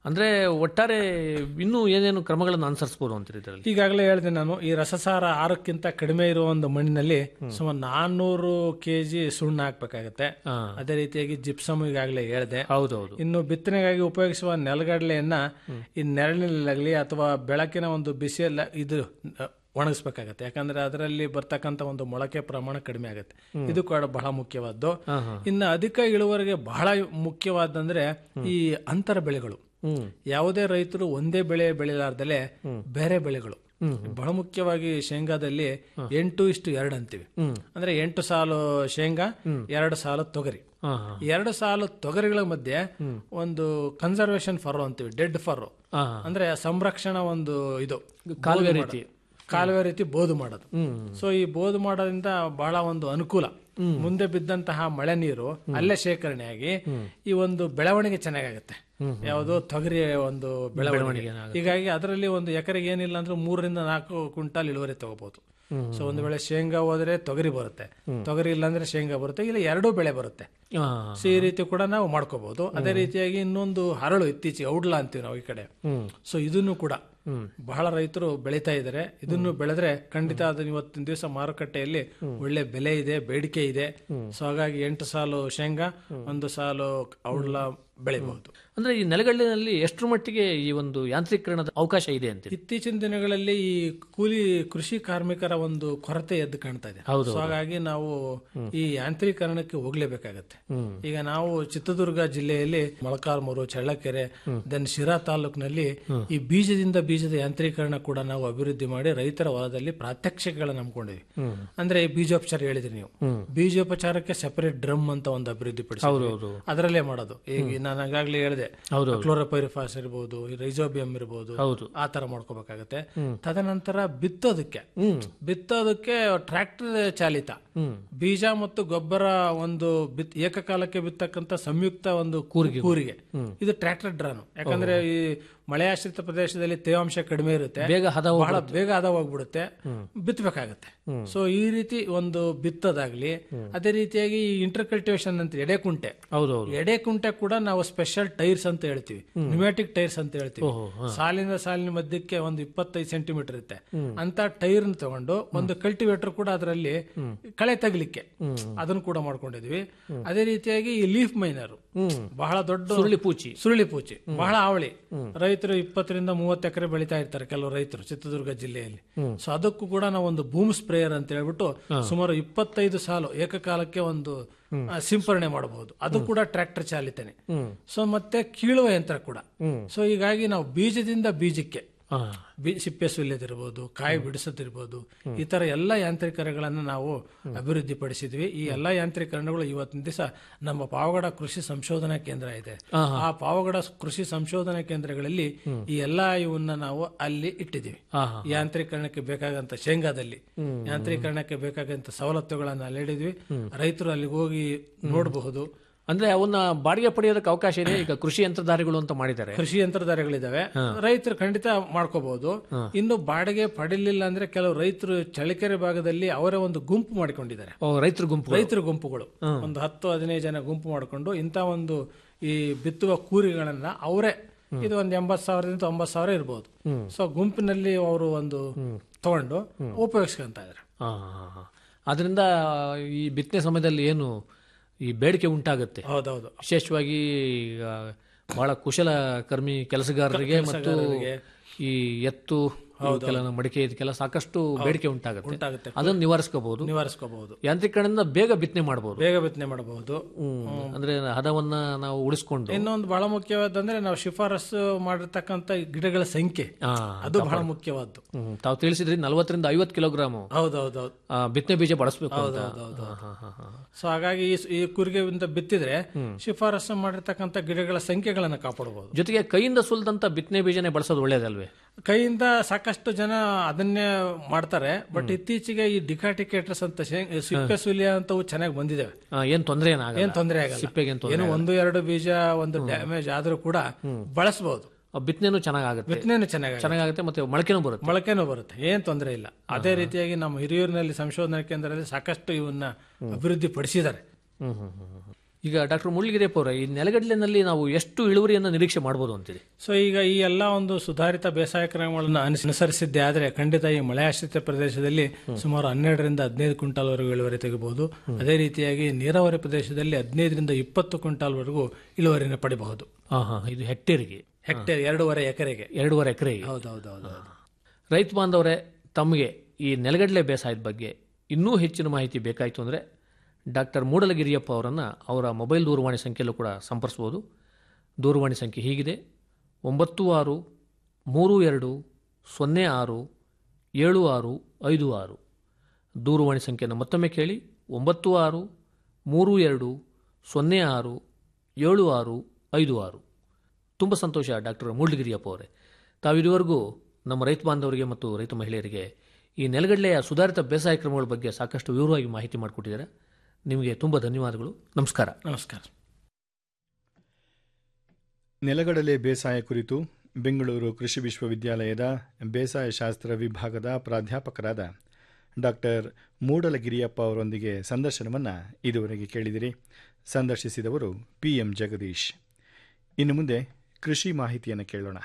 ಅಂದ್ರೆ ಒಟ್ಟಾರೆ ಇನ್ನೂ ಏನೇನು ಕ್ರಮಗಳನ್ನು ಅನುಸರಿಸಬಹುದು ಅಂತೀರಿ ಇದರಲ್ಲಿ ಈಗಾಗಲೇ ಹೇಳಿದೆ ನಾನು ಈ ರಸಸಾರ ಆರಕ್ಕಿಂತ ಕಡಿಮೆ ಇರುವ ಒಂದು ಮಣ್ಣಿನಲ್ಲಿ ಸುಮಾರು ನಾನ್ನೂರು ಕೆಜಿ ಸುಣ್ಣ ಹಾಕ್ಬೇಕಾಗತ್ತೆ ಹಾ. ಅದೇ ರೀತಿಯಾಗಿ ಜಿಪ್ಸಮ್ ಈಗಾಗಲೇ ಹೇಳಿದೆ ಹೌದೌದು ಇನ್ನು ಬಿತ್ತನೆಗಾಗಿ ಉಪಯೋಗಿಸುವ ನೆಲಗಡಲೆಯನ್ನ ಈ ನೆರಳಿನಲ್ಲಾಗಲಿ ಅಥವಾ ಬೆಳಕಿನ ಒಂದು ಬಿಸಿಯಲ್ಲ ಇದು ಅ, ಒಣಗಿಸ್ಬೇಕಾಗತ್ತೆ ಯಾಕಂದ್ರೆ ಅದರಲ್ಲಿ ಬರ್ತಕ್ಕಂಥ ಒಂದು ಮೊಳಕೆ ಪ್ರಮಾಣ ಕಡಿಮೆ ಆಗುತ್ತೆ ಇದು ಕೂಡ ಬಹಳ ಮುಖ್ಯವಾದ್ದು ಇನ್ನು ಅಧಿಕ ಇಳುವರಿಗೆ ಬಹಳ ಮುಖ್ಯವಾದಂದ್ರೆ ಈ ಅಂತರ ಬೆಳೆಗಳು ಯಾವುದೇ ರೈತರು ಒಂದೇ ಬೆಳೆ ಬೆಳೆಲಾರ್ದಲೆ ಬೇರೆ ಬೆಳೆಗಳು ಬಹಳ ಮುಖ್ಯವಾಗಿ ಶೇಂಗಾದಲ್ಲಿ ಎಂಟು ಇಷ್ಟು ಎರಡು ಅಂತೀವಿ ಅಂದ್ರೆ ಎಂಟು ಸಾಲು ಶೇಂಗಾ ಎರಡು ಸಾಲು ತೊಗರಿ ಹಾ, ಹಾ. ಎರಡು ಸಾಲು ತೊಗರಿಗಳ ಮಧ್ಯೆ ಒಂದು ಕನ್ಸರ್ವೇಷನ್ ಫರೋ ಅಂತೀವಿ ಡೆಡ್ ಫರೋ ಹಾ. ಅಂದ್ರೆ ಸಂರಕ್ಷಣಾ ಒಂದು ಇದು ಕಾಲುವೆ ಬೋದು ರೀತಿ. ಮಾಡೋದು. ಕಾಲುವೆ ರೀತಿ ಬೋದು ಮಾಡೋದು ಸೊ ಈ ಬೋದು ಮಾಡೋದ್ರಿಂದ ಬಹಳ ಒಂದು ಅನುಕೂಲ ಮುಂದೆ ಬಿದ್ದಂತಹ ಮಳೆ ನೀರು ಅಲ್ಲೇ ಶೇಖರಣೆಯಾಗಿ ಈ ಒಂದು ಬೆಳವಣಿಗೆ ಚೆನ್ನಾಗಾಗುತ್ತೆ ಯಾವುದು ತೊಗರಿ ಒಂದು ಬೆಳವಣಿಗೆ ಹೀಗಾಗಿ ಅದರಲ್ಲಿ ಒಂದು ಎಕರೆಗೆ ಏನಿಲ್ಲ ಅಂದ್ರೆ ಮೂರರಿಂದ ನಾಲ್ಕು ಕ್ವಿಂಟಾಲ್ ಇಳುವರಿ ತಗೋಬಹುದು ಸೊ ಒಂದು ವೇಳೆ ಶೇಂಗಾ ಹೋದ್ರೆ ತೊಗರಿ ಬರುತ್ತೆ ತೊಗರಿ ಇಲ್ಲಾಂದ್ರೆ ಶೇಂಗಾ ಬರುತ್ತೆ ಇಲ್ಲ ಎರಡೂ ಬೆಳೆ ಬರುತ್ತೆ ಹಾ. ಸೊ ಈ ರೀತಿ ಕೂಡ ನಾವು ಮಾಡ್ಕೋಬಹುದು ಅದೇ ರೀತಿಯಾಗಿ ಇನ್ನೊಂದು ಹರಳು ಇತ್ತೀಚೆಗೆ ಔಡ್ಲ ಅಂತೀವಿ ನಾವು ಈ ಕಡೆ ಸೊ ಇದನ್ನು ಕೂಡ ಬಹಳ ರೈತರು ಬೆಳೀತಾ ಇದ್ದಾರೆ ಇದನ್ನು ಬೆಳೆದ್ರೆ ಖಂಡಿತ ಅದನ್ನ ಇವತ್ತಿನ ದಿವಸ ಮಾರುಕಟ್ಟೆಯಲ್ಲಿ ಒಳ್ಳೆ ಬೆಲೆ ಇದೆ ಬೇಡಿಕೆ ಇದೆ ಸೊ ಹಾಗಾಗಿ ಎಂಟು ಸಾಲು ಶೇಂಗಾ ಒಂದು ಸಾಲು ಔಡ್ಲ ಬೆಳಿಬಹುದು ಅಂದ್ರೆ ಈ ನೆಲಗಡಲಿನಲ್ಲಿ ಎಷ್ಟರ ಮಟ್ಟಿಗೆ ಈ ಒಂದು ಯಾಂತ್ರೀಕರಣದ ಅವಕಾಶ ಇದೆ ಅಂತೀರಿ ಇತ್ತೀಚಿನ ದಿನಗಳಲ್ಲಿ ಈ ಕೂಲಿ ಕೃಷಿ ಕಾರ್ಮಿಕರ ಒಂದು ಕೊರತೆ ಎದ್ದು ಕಾಣ್ತಾ ಇದೆ ಸೊ ಹಾಗಾಗಿ ನಾವು ಈ ಯಾಂತ್ರೀಕರಣಕ್ಕೆ ಹೋಗ್ಲೇಬೇಕಾಗತ್ತೆ ಈಗ ನಾವು ಚಿತ್ರದುರ್ಗ ಜಿಲ್ಲೆಯಲ್ಲಿ ಮೊಳಕಾಲ್ಮೂರು ಚಳ್ಳಕೆರೆ ದೆನ್ ಶಿರಾ ತಾಲೂಕಿನಲ್ಲಿ ಈ ಬೀಜದಿಂದ ಬೀಜದ ಯಾಂತ್ರೀಕರಣ ಕೂಡ ನಾವು ಅಭಿವೃದ್ಧಿ ಮಾಡಿ ರೈತರ ಹೊಲದಲ್ಲಿ ಪ್ರಾತ್ಯಕ್ಷಿಕೆಗಳನ್ನ ನಂಬ್ಕೊಂಡಿವಿ ಅಂದ್ರೆ ಈ ಬೀಜೋಪಚಾರ ಹೇಳಿದ್ರಿ ನೀವು ಬೀಜೋಪಚಾರಕ್ಕೆ ಸೆಪರೇಟ್ ಡ್ರಮ್ ಅಂತ ಒಂದು ಅಭಿವೃದ್ಧಿ ಪಡಿಸಿ ಹೌದು. ಅದರಲ್ಲೇ ಮಾಡೋದು ಈಗ ನಾನು ಈಗಾಗಲೇ ಹೇಳಿದೆ ಹೌದು. ಕ್ಲೋರೋಪೈರಿಫಾಸ್ ಇರಬಹುದು ರೈಜೋಬಿಯಂ ಇರಬಹುದು ಹೌದು. ಆ ತರ ಮಾಡ್ಕೋಬೇಕಾಗತ್ತೆ ತದನಂತರ ಬಿತ್ತೋದಕ್ಕೆ ಬಿತ್ತೋದಕ್ಕೆ ಟ್ರ್ಯಾಕ್ಟರ್ ಚಾಲಿತ ಬೀಜ ಮತ್ತು ಗೊಬ್ಬರ ಒಂದು ಬಿತ್ ಏಕಕಾಲಕ್ಕೆ ಬಿತ್ತಕ್ಕಂತ ಸಂಯುಕ್ತ ಒಂದು ಕೂರಿಗೆ ಕೂರಿಗೆ ಇದು ಟ್ರ್ಯಾಕ್ಟರ್ ಡ್ರಾನು ಯಾಕಂದ್ರೆ ಈ ಮಳೆಯಾಶ್ರಿತ ಪ್ರದೇಶದಲ್ಲಿ ತೇವಾಂಶ ಕಡಿಮೆ ಇರುತ್ತೆ ಬೇಗ ಹದ ಬಹಳ ಬೇಗ ಹದ ಹೋಗ್ಬಿಡುತ್ತೆ ಬಿತ್ತಬೇಕಾಗತ್ತೆ ಸೊ ಈ ರೀತಿ ಒಂದು ಬಿತ್ತೋದಾಗ್ಲಿ ಅದೇ ರೀತಿಯಾಗಿ ಇಂಟರ್ ಕಲ್ಟಿವೇಶನ್ ಅಂತ ಎಡೆಕುಂಟೆ ಹೌದೌದು ಎಡೆಕುಂಟೆ ಕೂಡ ನಾವು ಸ್ಪೆಷಲ್ ಟೈರ್ಸ್ ಅಂತ ಹೇಳ್ತೀವಿ ನ್ಯೂಮ್ಯಾಟಿಕ್ ಟೈರ್ಸ್ ಅಂತ ಹೇಳ್ತೀವಿ ಸಾಲಿನ ಸಾಲಿನ ಮಧ್ಯಕ್ಕೆ ಒಂದು ಇಪ್ಪತ್ತೈದು ಸೆಂಟಿಮೀಟರ್ ಇರುತ್ತೆ ಅಂತ ಟೈರ್ ತಗೊಂಡು ಒಂದು ಕಲ್ಟಿವೇಟರ್ ಕೂಡ ಅದರಲ್ಲಿ ಕಳೆ ತಗಲಿಕ್ಕೆ ಅದನ್ನು ಕೂಡ ಮಾಡ್ಕೊಂಡಿದ್ವಿ ಅದೇ ರೀತಿಯಾಗಿ ಈ ಲೀಫ್ ಮೈನರ್ ಬಹಳ ದೊಡ್ಡ ಸುರುಳಿ ಪೂಚಿ ಸುರುಳಿ ಪೂಚಿ ಬಹಳ ಅವಳಿ ರೈತರು ಇಪ್ಪತ್ತರಿಂದ ಮೂವತ್ತು ಎಕರೆ ಬೆಳಿತಾ ಇರ್ತಾರೆ ಕೆಲವು ರೈತರು ಚಿತ್ರದುರ್ಗ ಜಿಲ್ಲೆಯಲ್ಲಿ ಸೊ ಅದಕ್ಕೂ ಕೂಡ ನಾವು ಒಂದು ಬೂಮ್ ಸ್ಪ್ರೇಯರ್ ಅಂತ ಹೇಳ್ಬಿಟ್ಟು ಸುಮಾರು ಇಪ್ಪತ್ತೈದು ಸಾಲು ಏಕಕಾಲಕ್ಕೆ ಒಂದು ಆ, ಸಿಂಪರಣೆ ಮಾಡಬಹುದು ಅದು ಕೂಡ ಟ್ರ್ಯಾಕ್ಟರ್ ಚಾಲಿತನೆ ಸೊ ಮತ್ತೆ ಕೀಳುವ ಯಂತ್ರ ಕೂಡ ಸೊ ಹೀಗಾಗಿ ನಾವು ಬೀಜದಿಂದ ಬೀಜಕ್ಕೆ ಹಾ. ಬಿ- ಸಿಪ್ಪೆ ಸುಲಿಯೋದಿರ್ಬೋದು ಕಾಯಿ ಬಿಡಿಸೋದಿರ್ಬೋದು ಈ ತರ ಎಲ್ಲ ಯಾಂತ್ರೀಕರಣಗಳನ್ನ ನಾವು ಅಭಿವೃದ್ಧಿ ಪಡಿಸಿದ್ವಿ ಈ ಎಲ್ಲಾ ಯಾಂತ್ರೀಕರಣಗಳು ಇವತ್ತಿನ ದಿವಸ ನಮ್ಮ ಪಾವಗಡ ಕೃಷಿ ಸಂಶೋಧನಾ ಕೇಂದ್ರ ಇದೆ ಆ ಪಾವಗಡ ಕೃಷಿ ಸಂಶೋಧನಾ ಕೇಂದ್ರಗಳಲ್ಲಿ ಈ ಎಲ್ಲಾ ಇವನ್ನ ನಾವು ಅಲ್ಲಿ ಇಟ್ಟಿದ್ದೀವಿ ಹಾ, ಹಾ. ಯಾಂತ್ರೀಕರಣಕ್ಕೆ ಬೇಕಾಗಂತ ಶೇಂಗಾದಲ್ಲಿ ಯಾಂತ್ರೀಕರಣಕ್ಕೆ ಬೇಕಾಗಂತ ಸವಲತ್ತುಗಳನ್ನ ಅಲ್ಲಿ ಇಡಿದ್ವಿ ರೈತರು ಅಲ್ಲಿಗೆ ಹೋಗಿ ನೋಡಬಹುದು ಅಂದ್ರೆ ಅವನ್ನ ಬಾಡಿಗೆ ಪಡೆಯೋದಕ್ಕೆ ಅವಕಾಶ ಇದೆ ಈಗ ಕೃಷಿ ಯಂತ್ರಧಾರಿಗಳು ಅಂತ ಮಾಡಿದ್ದಾರೆ ಕೃಷಿ ಯಂತ್ರಧಾರಿಗಳಿದಾವೆ ರೈತರು ಖಂಡಿತ ಮಾಡ್ಕೋಬಹುದು ಇನ್ನು ಬಾಡಿಗೆ ಪಡಿಲಿಲ್ಲ ಅಂದ್ರೆ ಕೆಲವು ರೈತರು ಚಳಿಕೆರೆ ಭಾಗದಲ್ಲಿ ಅವರೇ ಒಂದು ಗುಂಪು ಮಾಡಿಕೊಂಡಿದ್ದಾರೆ ಓ, ರೈತರ ಗುಂಪು ರೈತರ ಗುಂಪುಗಳು ಒಂದು ಹತ್ತು ಹದಿನೈದು ಜನ ಗುಂಪು ಮಾಡಿಕೊಂಡು ಇಂಥ ಒಂದು ಈ ಬಿತ್ತುವ ಕೂರಿಗಳನ್ನ ಅವರೇ ಇದು ಒಂದು ಎಂಬತ್ ಸಾವಿರದಿಂದ ತೊಂಬತ್ ಸಾವಿರ ಇರಬಹುದು ಸೊ ಗುಂಪಿನಲ್ಲಿ ಅವರು ಒಂದು ತಗೊಂಡು ಉಪಯೋಗಿಸ್ಕೊಂತ ಇದ್ದಾರೆ ಹಾ, ಹಾ, ಹಾ. ಅದರಿಂದ ಈ ಬಿತ್ತನೆ ಸಮಯದಲ್ಲಿ ಏನು ಈ ಬೇಡಿಕೆ ಉಂಟಾಗುತ್ತೆ ಹೌದೌದು ವಿಶೇಷವಾಗಿ ಈಗ ಬಹಳ ಕುಶಲ ಕರ್ಮಿ ಕೆಲಸಗಾರರಿಗೆ ಮತ್ತು ಈ ಎತ್ತು ಇವಕ್ಕೆಲ್ಲ ಮಡಿಕೆ ಇದಕ್ಕೆಲ್ಲ ಸಾಕಷ್ಟು ಬೇಡಿಕೆ ಉಂಟಾಗುತ್ತೆ ಉಂಟಾಗುತ್ತೆ ಅದನ್ನು ನಿವಾರಿಸ್ಕೋಬಹುದು ನಿವಾರಿಸ್ಕೋಬಹುದು ಯಾಂತ್ರೀಕರಣದಿಂದ ಬೇಗ ಬಿತ್ತನೆ ಮಾಡಬಹುದು ಬೇಗ ಬಿತ್ತನೆ ಮಾಡಬಹುದು ಅಂದ್ರೆ ಹದವನ್ನ ನಾವು ಉಳಿಸ್ಕೊಂಡು ಇನ್ನೊಂದು ಬಹಳ ಮುಖ್ಯವಾದಂದ್ರೆ ನಾವು ಶಿಫಾರಸು ಮಾಡಿರ್ತಕ್ಕಂಥ ಗಿಡಗಳ ಸಂಖ್ಯೆ ಆ, ಅದು ಬಹಳ ಮುಖ್ಯವಾದ್ದು ಹ್ಮ್, ತಾವು ತಿಳಿಸಿದ್ರಿ ನಲವತ್ತರಿಂದ ಐವತ್ತು ಕಿಲೋಗ್ರಾಮ್ ಹೌದೌದೌದು ಬಿತ್ತನೆ ಬೀಜ ಬಳಸಬೇಕು ಅಂತ ಹಾ, ಹಾ, ಹಾ, ಹಾ. ಸೊ ಹಾಗಾಗಿ ಈ- ಈ ಕುರಿಗೆಯಿಂದ ಬಿತ್ತಿದ್ರೆ ಶಿಫಾರಸು ಮಾಡಿರ್ತಕ್ಕಂಥ ಗಿಡಗಳ ಸಂಖ್ಯೆಗಳನ್ನ ಕಾಪಾಡಬಹುದು ಜೊತೆಗೆ ಕೈಯಿಂದ ಸುಲಿದಂತ ಬಿತ್ತನೆ ಬೀಜನೇ ಬಳಸೋದು ಒಳ್ಳೇದಲ್ವೇ ಕೈಯಿಂದ ಸಾಕಷ್ಟು ಜನ ಅದನ್ನೇ ಮಾಡ್ತಾರೆ ಬಟ್ ಇತ್ತೀಚೆಗೆ ಈ ಡಿಕಾಟಿಕೇಟರ್ಸ್ ಅಂತ ಶೇ- ಸಿಪ್ಪೆ ಸುಲಿಯ ಅಂತವು ಚೆನ್ನಾಗಿ ಬಂದಿದ್ದಾವೆ ಆ, ಏನ್ ತೊಂದರೆ ಏನಾಗಲ್ಲ ಏನ್ ತೊಂದರೆ ಆಗಲ್ಲ ಸಿಪ್ಪೆಗೆ ಏನ್ ತೊಂದ್ರೆ ಏನು ಒಂದು ಎರಡು ಬೀಜ ಒಂದು ಡ್ಯಾಮೇಜ್ ಆದ್ರೂ ಕೂಡ ಬಳಸಬಹುದು ಆ, ಬಿತ್ತನೆನೂ ಚೆನ್ನಾಗುತ್ತೆ ಬಿತ್ತನೆನೂ ಚೆನ್ನಾಗಿ ಚೆನ್ನಾಗುತ್ತೆ ಮತ್ತೆ ಮೊಳಕೆನೂ ಬರುತ್ತೆ ಮೊಳಕೆನೂ ಬರುತ್ತೆ ಏನ್ ತೊಂದರೆ ಇಲ್ಲ ಅದೇ ರೀತಿಯಾಗಿ ನಮ್ಮ ಹಿರಿಯೂರಿನಲ್ಲಿ ಸಂಶೋಧನಾ ಕೇಂದ್ರದಲ್ಲಿ ಸಾಕಷ್ಟು ಇವನ್ನ ಅಭಿವೃದ್ಧಿ ಪಡಿಸಿದ್ದಾರೆ ಹ್ಮ್, ಹ್ಮ್, ಹ್ಮ್, ಹ್ಮ್. ಈಗ ಡಾಕ್ಟರ್ ಮುಳ್ಳಿಗಿರಿಯಪ್ಪ ಅವರೇ ಈ ನೆಲಗಡಲೆನಲ್ಲಿ ನಾವು ಎಷ್ಟು ಇಳುವರಿಯನ್ನು ನಿರೀಕ್ಷೆ ಮಾಡ್ಬೋದು ಅಂತೀರಿ ಸೊ ಈಗ ಈ ಎಲ್ಲ ಒಂದು ಸುಧಾರಿತ ಬೇಸಾಯ ಕ್ರಮಗಳನ್ನು ಅನುಸ- ಅನುಸರಿಸಿದ್ದೆ ಆದರೆ ಖಂಡಿತ ಈ ಮಳೆ ಆಶ್ರಿತ ಪ್ರದೇಶದಲ್ಲಿ ಸುಮಾರು ಹನ್ನೆರಡರಿಂದ ಹದಿನೈದು ಕ್ವಿಂಟಾಲ್ ವರೆಗೂ ಇಳುವರಿ ತೆಗೆಬಹುದು ಅದೇ ರೀತಿಯಾಗಿ ನೀರಾವರಿ ಪ್ರದೇಶದಲ್ಲಿ ಹದಿನೈದರಿಂದ ಇಪ್ಪತ್ತು ಕ್ವಿಂಟಾಲ್ ವರೆಗೂ ಇಳುವರಿನ ಪಡಿಬಹುದು ಹಾ ಹಾ ಇದು ಹೆಕ್ಟೇರಿಗೆ ಹೆಕ್ಟೇರ್ ಎರಡೂವರೆ ಎಕರೆಗೆ ಎರಡೂವರೆ ಎಕರೆಗೆ ಹೌದೌದೌದು ರೈತ ಬಾಂಧವರೇ ತಮಗೆ ಈ ನೆಲಗಡಲೆ ಬೇಸಾಯದ ಬಗ್ಗೆ ಇನ್ನೂ ಹೆಚ್ಚಿನ ಮಾಹಿತಿ ಬೇಕಾಯಿತು ಅಂದರೆ ಡಾಕ್ಟರ್ ಮೂಡಲಗಿರಿಯಪ್ಪ ಅವರನ್ನು ಅವರ ಮೊಬೈಲ್ ದೂರವಾಣಿ ಸಂಖ್ಯೆಯಲ್ಲೂ ಕೂಡ ಸಂಪರ್ಸ್ಬೋದು ದೂರವಾಣಿ ಸಂಖ್ಯೆ ಹೀಗಿದೆ ಒಂಬತ್ತು ಆರು ಮೂರು ಎರಡು ಸೊನ್ನೆ ಆರು ಏಳು ಆರು ಐದು ಆರು ದೂರವಾಣಿ ಸಂಖ್ಯೆಯನ್ನು ಮತ್ತೊಮ್ಮೆ ಕೇಳಿ ಒಂಬತ್ತು ಆರು ಮೂರು ಎರಡು ಸೊನ್ನೆ ಆರು ಏಳು ಆರು ಐದು ಆರು ತುಂಬ ಸಂತೋಷ ಡಾಕ್ಟರ್ ಮೂಡ್ಲಗಿರಿಯಪ್ಪ ಅವರೇ ತಾವಿದುವರೆಗೂ ನಮ್ಮ ರೈತ ಬಾಂಧವರಿಗೆ ಮತ್ತು ರೈತ ಮಹಿಳೆಯರಿಗೆ ಈ ನೆಲಗಡಲೆಯ ಸುಧಾರಿತ ಬೇಸಾಯ ಕ್ರಮಗಳ ಬಗ್ಗೆ ಸಾಕಷ್ಟು ವಿವರವಾಗಿ ಮಾಹಿತಿ ಮಾಡಿಕೊಟ್ಟಿದ್ದಾರೆ ನಿಮಗೆ ತುಂಬ ಧನ್ಯವಾದಗಳು ನಮಸ್ಕಾರ ನಮಸ್ಕಾರ ನೆಲಗಡಲೆ ಬೇಸಾಯ ಕುರಿತು ಬೆಂಗಳೂರು ಕೃಷಿ ವಿಶ್ವವಿದ್ಯಾಲಯದ ಬೇಸಾಯ ಶಾಸ್ತ್ರ ವಿಭಾಗದ ಪ್ರಾಧ್ಯಾಪಕರಾದ ಡಾಕ್ಟರ್ ಮೂಡಲಗಿರಿಯಪ್ಪ ಅವರೊಂದಿಗೆ ಸಂದರ್ಶನವನ್ನು ಇದುವರೆಗೆ ಕೇಳಿದಿರಿ ಸಂದರ್ಶಿಸಿದವರು ಪಿ ಎಂ ಜಗದೀಶ್ ಇನ್ನು ಮುಂದೆ ಕೃಷಿ ಮಾಹಿತಿಯನ್ನು ಕೇಳೋಣ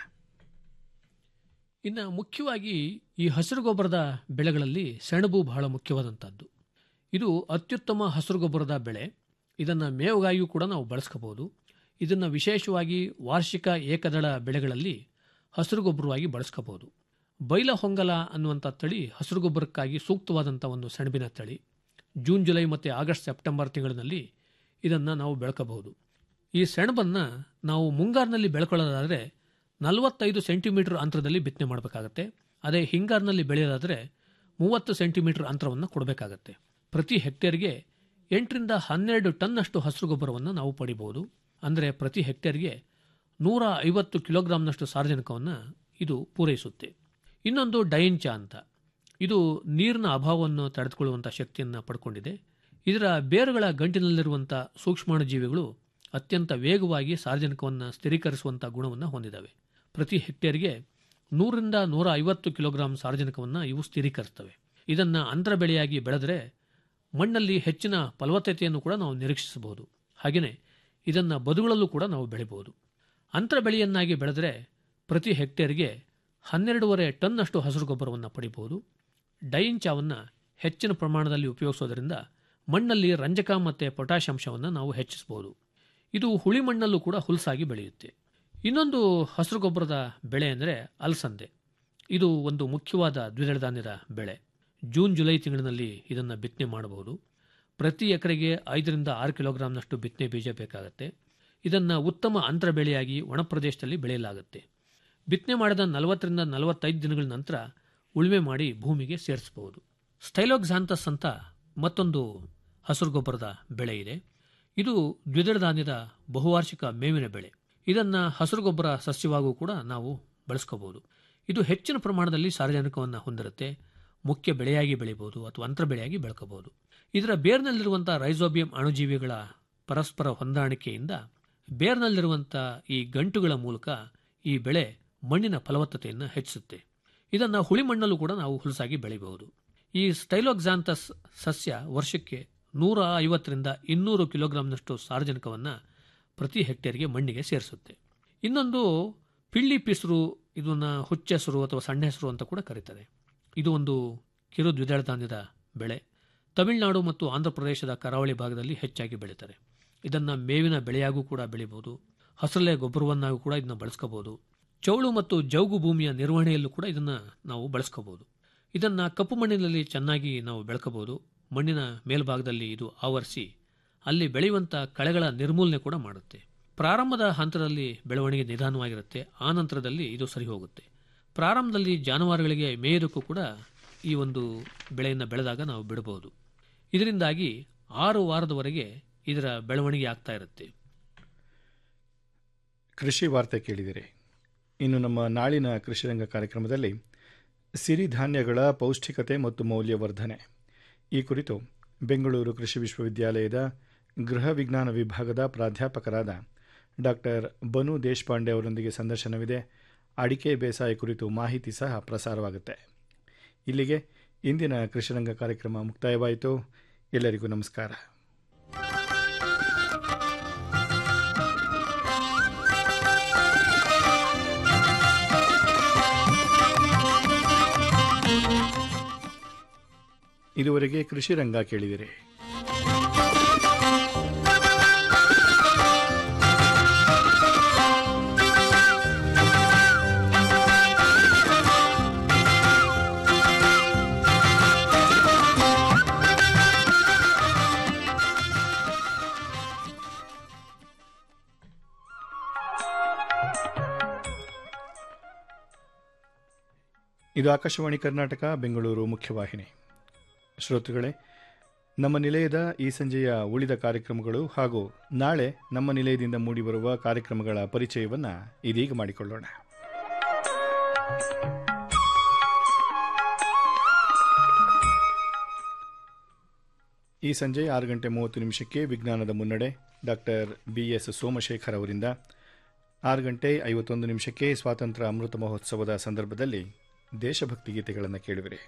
ಇನ್ನು ಮುಖ್ಯವಾಗಿ ಈ ಹಸಿರು ಗೊಬ್ಬರದ ಬೆಳೆಗಳಲ್ಲಿ ಸೆಣಬು ಬಹಳ ಮುಖ್ಯವಾದಂಥದ್ದು ಇದು ಅತ್ಯುತ್ತಮ ಹಸಿರು ಗೊಬ್ಬರದ ಬೆಳೆ ಇದನ್ನು ಮೇವುಗಾಗಿಯೂ ಕೂಡ ನಾವು ಬಳಸ್ಕೋಬಹುದು ಇದನ್ನು ವಿಶೇಷವಾಗಿ ವಾರ್ಷಿಕ ಏಕದಳ ಬೆಳೆಗಳಲ್ಲಿ ಹಸಿರು ಗೊಬ್ಬರವಾಗಿ ಬಳಸ್ಕೋಬಹುದು ಬೈಲ ಹೊಂಗಲ ಅನ್ನುವಂಥ ತಳಿ ಹಸಿರು ಗೊಬ್ಬರಕ್ಕಾಗಿ ಸೂಕ್ತವಾದಂಥ ಒಂದು ಸೆಣಬಿನ ತಳಿ ಜೂನ್ ಜುಲೈ ಮತ್ತು ಆಗಸ್ಟ್ ಸೆಪ್ಟೆಂಬರ್ ತಿಂಗಳಿನಲ್ಲಿ ಇದನ್ನು ನಾವು ಬೆಳ್ಕೋಬಹುದು ಈ ಸೆಣಬನ್ನು ನಾವು ಮುಂಗಾರಿನಲ್ಲಿ ಬೆಳ್ಕೊಳ್ಳೋದಾದರೆ ನಲವತ್ತೈದು ಸೆಂಟಿಮೀಟರ್ ಅಂತರದಲ್ಲಿ ಬಿತ್ತನೆ ಮಾಡಬೇಕಾಗತ್ತೆ ಅದೇ ಹಿಂಗಾರಿನಲ್ಲಿ ಬೆಳೆಯೋದಾದರೆ ಮೂವತ್ತು ಸೆಂಟಿಮೀಟರ್ ಅಂತರವನ್ನು ಕೊಡಬೇಕಾಗತ್ತೆ ಪ್ರತಿ ಹೆಕ್ಟೇರ್ಗೆ ಎಂಟರಿಂದ ಹನ್ನೆರಡು ಟನ್ನಷ್ಟು ಹಸಿರು ಗೊಬ್ಬರವನ್ನು ನಾವು ಪಡಿಬಹುದು ಅಂದರೆ ಪ್ರತಿ ಹೆಕ್ಟೇರ್ಗೆ ನೂರ ಐವತ್ತು ಕಿಲೋಗ್ರಾಂನಷ್ಟು ಸಾರಜನಕವನ್ನು ಇದು ಪೂರೈಸುತ್ತೆ ಇನ್ನೊಂದು ಡೈಂಚ ಅಂತ ಇದು ನೀರಿನ ಅಭಾವವನ್ನು ತಡೆದುಕೊಳ್ಳುವಂಥ ಶಕ್ತಿಯನ್ನು ಪಡ್ಕೊಂಡಿದೆ ಇದರ ಬೇರುಗಳ ಗಂಟಿನಲ್ಲಿರುವಂಥ ಸೂಕ್ಷ್ಮಾಣುಜೀವಿಗಳು ಅತ್ಯಂತ ವೇಗವಾಗಿ ಸಾರಜನಕವನ್ನು ಸ್ಥಿರೀಕರಿಸುವಂಥ ಗುಣವನ್ನು ಹೊಂದಿದ್ದಾವೆ ಪ್ರತಿ ಹೆಕ್ಟೇರ್ಗೆ ನೂರರಿಂದ ನೂರ ಐವತ್ತು ಕಿಲೋಗ್ರಾಂ ಸಾರಜನಕವನ್ನು ಇವು ಸ್ಥಿರೀಕರಿಸ್ತವೆ ಇದನ್ನು ಅಂತರ ಬೆಳೆಯಾಗಿ ಬೆಳೆದರೆ ಮಣ್ಣಲ್ಲಿ ಹೆಚ್ಚಿನ ಫಲವತ್ತತೆಯನ್ನು ಕೂಡ ನಾವು ನಿರೀಕ್ಷಿಸಬಹುದು ಹಾಗೆಯೇ ಇದನ್ನು ಬದುಗಳಲ್ಲೂ ಕೂಡ ನಾವು ಬೆಳೆಯಬಹುದು ಅಂತರ ಬೆಳೆಯನ್ನಾಗಿ ಬೆಳೆದರೆ ಪ್ರತಿ ಹೆಕ್ಟೇರ್ಗೆ ಹನ್ನೆರಡೂವರೆ ಟನ್ನಷ್ಟು ಹಸಿರು ಗೊಬ್ಬರವನ್ನು ಪಡಿಬಹುದು ಡೈಂಚಾವನ್ನು ಹೆಚ್ಚಿನ ಪ್ರಮಾಣದಲ್ಲಿ ಉಪಯೋಗಿಸೋದರಿಂದ ಮಣ್ಣಲ್ಲಿ ರಂಜಕ ಮತ್ತು ಪೊಟ್ಯಾಷ್ ಅಂಶವನ್ನು ನಾವು ಹೆಚ್ಚಿಸಬಹುದು ಇದು ಹುಳಿ ಮಣ್ಣಲ್ಲೂ ಕೂಡ ಹುಲಸಾಗಿ ಬೆಳೆಯುತ್ತೆ ಇನ್ನೊಂದು ಹಸಿರು ಗೊಬ್ಬರದ ಬೆಳೆ ಅಂದರೆ ಅಲಸಂದೆ ಇದು ಒಂದು ಮುಖ್ಯವಾದ ದ್ವಿದಳ ಧಾನ್ಯದ ಬೆಳೆ ಜೂನ್ ಜುಲೈ ತಿಂಗಳಿನಲ್ಲಿ ಇದನ್ನು ಬಿತ್ತನೆ ಮಾಡಬಹುದು ಪ್ರತಿ ಎಕರೆಗೆ ಐದರಿಂದ ಆರು ಕಿಲೋಗ್ರಾಂನಷ್ಟು ಬಿತ್ತನೆ ಬೀಜ ಬೇಕಾಗುತ್ತೆ ಇದನ್ನು ಉತ್ತಮ ಅಂತರ ಬೆಳೆಯಾಗಿ ಒಣ ಪ್ರದೇಶದಲ್ಲಿ ಬೆಳೆಯಲಾಗುತ್ತೆ ಬಿತ್ತನೆ ಮಾಡಿದ ನಲವತ್ತರಿಂದ ನಲವತ್ತೈದು ದಿನಗಳ ನಂತರ ಉಳುಮೆ ಮಾಡಿ ಭೂಮಿಗೆ ಸೇರಿಸಬಹುದು ಸ್ಟೈಲೋಕ್ಸಾಂತಸ್ ಅಂತ ಮತ್ತೊಂದು ಹಸಿರು ಗೊಬ್ಬರದ ಬೆಳೆ ಇದೆ ಇದು ದ್ವಿದಳ ಧಾನ್ಯದ ಬಹುವಾರ್ಷಿಕ ಮೇವಿನ ಬೆಳೆ ಇದನ್ನು ಹಸಿರು ಗೊಬ್ಬರ ಸಸ್ಯವಾಗೂ ಕೂಡ ನಾವು ಬಳಸ್ಕೋಬಹುದು ಇದು ಹೆಚ್ಚಿನ ಪ್ರಮಾಣದಲ್ಲಿ ಸಾರಜನಕವನ್ನು ಹೊಂದಿರುತ್ತೆ ಮುಖ್ಯ ಬೆಳೆಯಾಗಿ ಬೆಳಿಬಹುದು ಅಥವಾ ಅಂತರ ಬೆಳೆಯಾಗಿ ಬೆಳ್ಕೋಬಹುದು ಇದರ ಬೇರ್ನಲ್ಲಿರುವಂಥ ರೈಸೋಬಿಯಂ ಅಣುಜೀವಿಗಳ ಪರಸ್ಪರ ಹೊಂದಾಣಿಕೆಯಿಂದ ಬೇರ್ನಲ್ಲಿರುವಂಥ ಈ ಗಂಟುಗಳ ಮೂಲಕ ಈ ಬೆಳೆ ಮಣ್ಣಿನ ಫಲವತ್ತತೆಯನ್ನು ಹೆಚ್ಚಿಸುತ್ತೆ ಇದನ್ನು ಹುಳಿ ಮಣ್ಣಲ್ಲೂ ಕೂಡ ನಾವು ಹುಲಸಾಗಿ ಬೆಳೆಯಬಹುದು ಈ ಸ್ಟೈಲೋಕ್ಸಾಂತಸ್ ಸಸ್ಯ ವರ್ಷಕ್ಕೆ ನೂರ ಐವತ್ತರಿಂದ ಇನ್ನೂರು ಕಿಲೋಗ್ರಾಂನಷ್ಟು ಸಾರಜನಕವನ್ನು ಪ್ರತಿ ಹೆಕ್ಟೇರ್ಗೆ ಮಣ್ಣಿಗೆ ಸೇರಿಸುತ್ತೆ ಇನ್ನೊಂದು ಪಿಳ್ಳಿ ಪಿಸ್ರು ಇದನ್ನು ಹುಚ್ಚೆಸರು ಅಥವಾ ಸಣ್ಣ ಹೆಸರು ಅಂತ ಕೂಡ ಕರೀತಾರೆ ಇದು ಒಂದು ಕಿರು ದ್ವಿದಳ ಧಾನ್ಯದ ಬೆಳೆ ತಮಿಳುನಾಡು ಮತ್ತು ಆಂಧ್ರ ಪ್ರದೇಶದ ಕರಾವಳಿ ಭಾಗದಲ್ಲಿ ಹೆಚ್ಚಾಗಿ ಬೆಳೀತಾರೆ ಇದನ್ನು ಮೇವಿನ ಬೆಳೆಯಾಗೂ ಕೂಡ ಬೆಳಿಬಹುದು ಹಸರಲೆ ಗೊಬ್ಬರವನ್ನಾಗೂ ಕೂಡ ಇದನ್ನು ಬಳಸ್ಕೋಬಹುದು ಚೌಳು ಮತ್ತು ಜೌಗು ಭೂಮಿಯ ನಿರ್ವಹಣೆಯಲ್ಲೂ ಕೂಡ ಇದನ್ನು ನಾವು ಬಳಸ್ಕೋಬಹುದು ಇದನ್ನು ಕಪ್ಪು ಮಣ್ಣಿನಲ್ಲಿ ಚೆನ್ನಾಗಿ ನಾವು ಬೆಳ್ಕೋಬಹುದು ಮಣ್ಣಿನ ಮೇಲ್ಭಾಗದಲ್ಲಿ ಇದು ಆವರಿಸಿ ಅಲ್ಲಿ ಬೆಳೆಯುವಂಥ ಕಳೆಗಳ ನಿರ್ಮೂಲನೆ ಕೂಡ ಮಾಡುತ್ತೆ ಪ್ರಾರಂಭದ ಹಂತದಲ್ಲಿ ಬೆಳವಣಿಗೆ ನಿಧಾನವಾಗಿರುತ್ತೆ ಆ ನಂತರದಲ್ಲಿ ಇದು ಸರಿ ಹೋಗುತ್ತೆ ಪ್ರಾರಂಭದಲ್ಲಿ ಜಾನುವಾರುಗಳಿಗೆ ಮೇಯೋದಕ್ಕೂ ಕೂಡ ಈ ಒಂದು ಬೆಳೆಯನ್ನು ಬೆಳೆದಾಗ ನಾವು ಬಿಡಬಹುದು ಇದರಿಂದಾಗಿ ಆರು ವಾರದವರೆಗೆ ಇದರ ಬೆಳವಣಿಗೆ ಆಗ್ತಾ ಇರುತ್ತೆ ಕೃಷಿ ವಾರ್ತೆ ಕೇಳಿದಿರಿ ಇನ್ನು ನಮ್ಮ ನಾಳಿನ ಕೃಷಿರಂಗ ಕಾರ್ಯಕ್ರಮದಲ್ಲಿ ಸಿರಿಧಾನ್ಯಗಳ ಪೌಷ್ಟಿಕತೆ ಮತ್ತು ಮೌಲ್ಯವರ್ಧನೆ ಈ ಕುರಿತು ಬೆಂಗಳೂರು ಕೃಷಿ ವಿಶ್ವವಿದ್ಯಾಲಯದ ಗೃಹ ವಿಜ್ಞಾನ ವಿಭಾಗದ ಪ್ರಾಧ್ಯಾಪಕರಾದ ಡಾಕ್ಟರ್ ಬನು ದೇಶಪಾಂಡೆ ಅವರೊಂದಿಗೆ ಸಂದರ್ಶನವಿದೆ ಅಡಿಕೆ ಬೇಸಾಯ ಕುರಿತು ಮಾಹಿತಿ ಸಹ ಪ್ರಸಾರವಾಗುತ್ತೆ ಇಲ್ಲಿಗೆ ಇಂದಿನ ಕೃಷಿರಂಗ ಕಾರ್ಯಕ್ರಮ ಮುಕ್ತಾಯವಾಯಿತು ಎಲ್ಲರಿಗೂ ನಮಸ್ಕಾರ ಇದುವರೆಗೆ ಕೃಷಿ ರಂಗ ಕೇಳಿದಿರಿ ಇದು ಆಕಾಶವಾಣಿ ಕರ್ನಾಟಕ ಬೆಂಗಳೂರು ಮುಖ್ಯವಾಹಿನಿ ಶ್ರೋತೃಗಳೇ ನಮ್ಮ ನಿಲಯದ ಈ ಸಂಜೆಯ ಉಳಿದ ಕಾರ್ಯಕ್ರಮಗಳು ಹಾಗೂ ನಾಳೆ ನಮ್ಮ ನಿಲಯದಿಂದ ಮೂಡಿಬರುವ ಕಾರ್ಯಕ್ರಮಗಳ ಪರಿಚಯವನ್ನು ಇದೀಗ ಮಾಡಿಕೊಳ್ಳೋಣ ಈ ಸಂಜೆ ಆರು ಗಂಟೆ ಮೂವತ್ತು ನಿಮಿಷಕ್ಕೆ ವಿಜ್ಞಾನದ ಮುನ್ನಡೆ ಡಾಕ್ಟರ್ ಬಿ ಎಸ್ ಸೋಮಶೇಖರ್ ಅವರಿಂದ ಆರು ಗಂಟೆ ಐವತ್ತೊಂದು ನಿಮಿಷಕ್ಕೆ ಸ್ವಾತಂತ್ರ್ಯ ಅಮೃತ ಮಹೋತ್ಸವದ ಸಂದರ್ಭದಲ್ಲಿ ದೇಶಭಕ್ತಿ ಗೀತೆಗಳನ್ನು ಕೇಳುವಿರಿ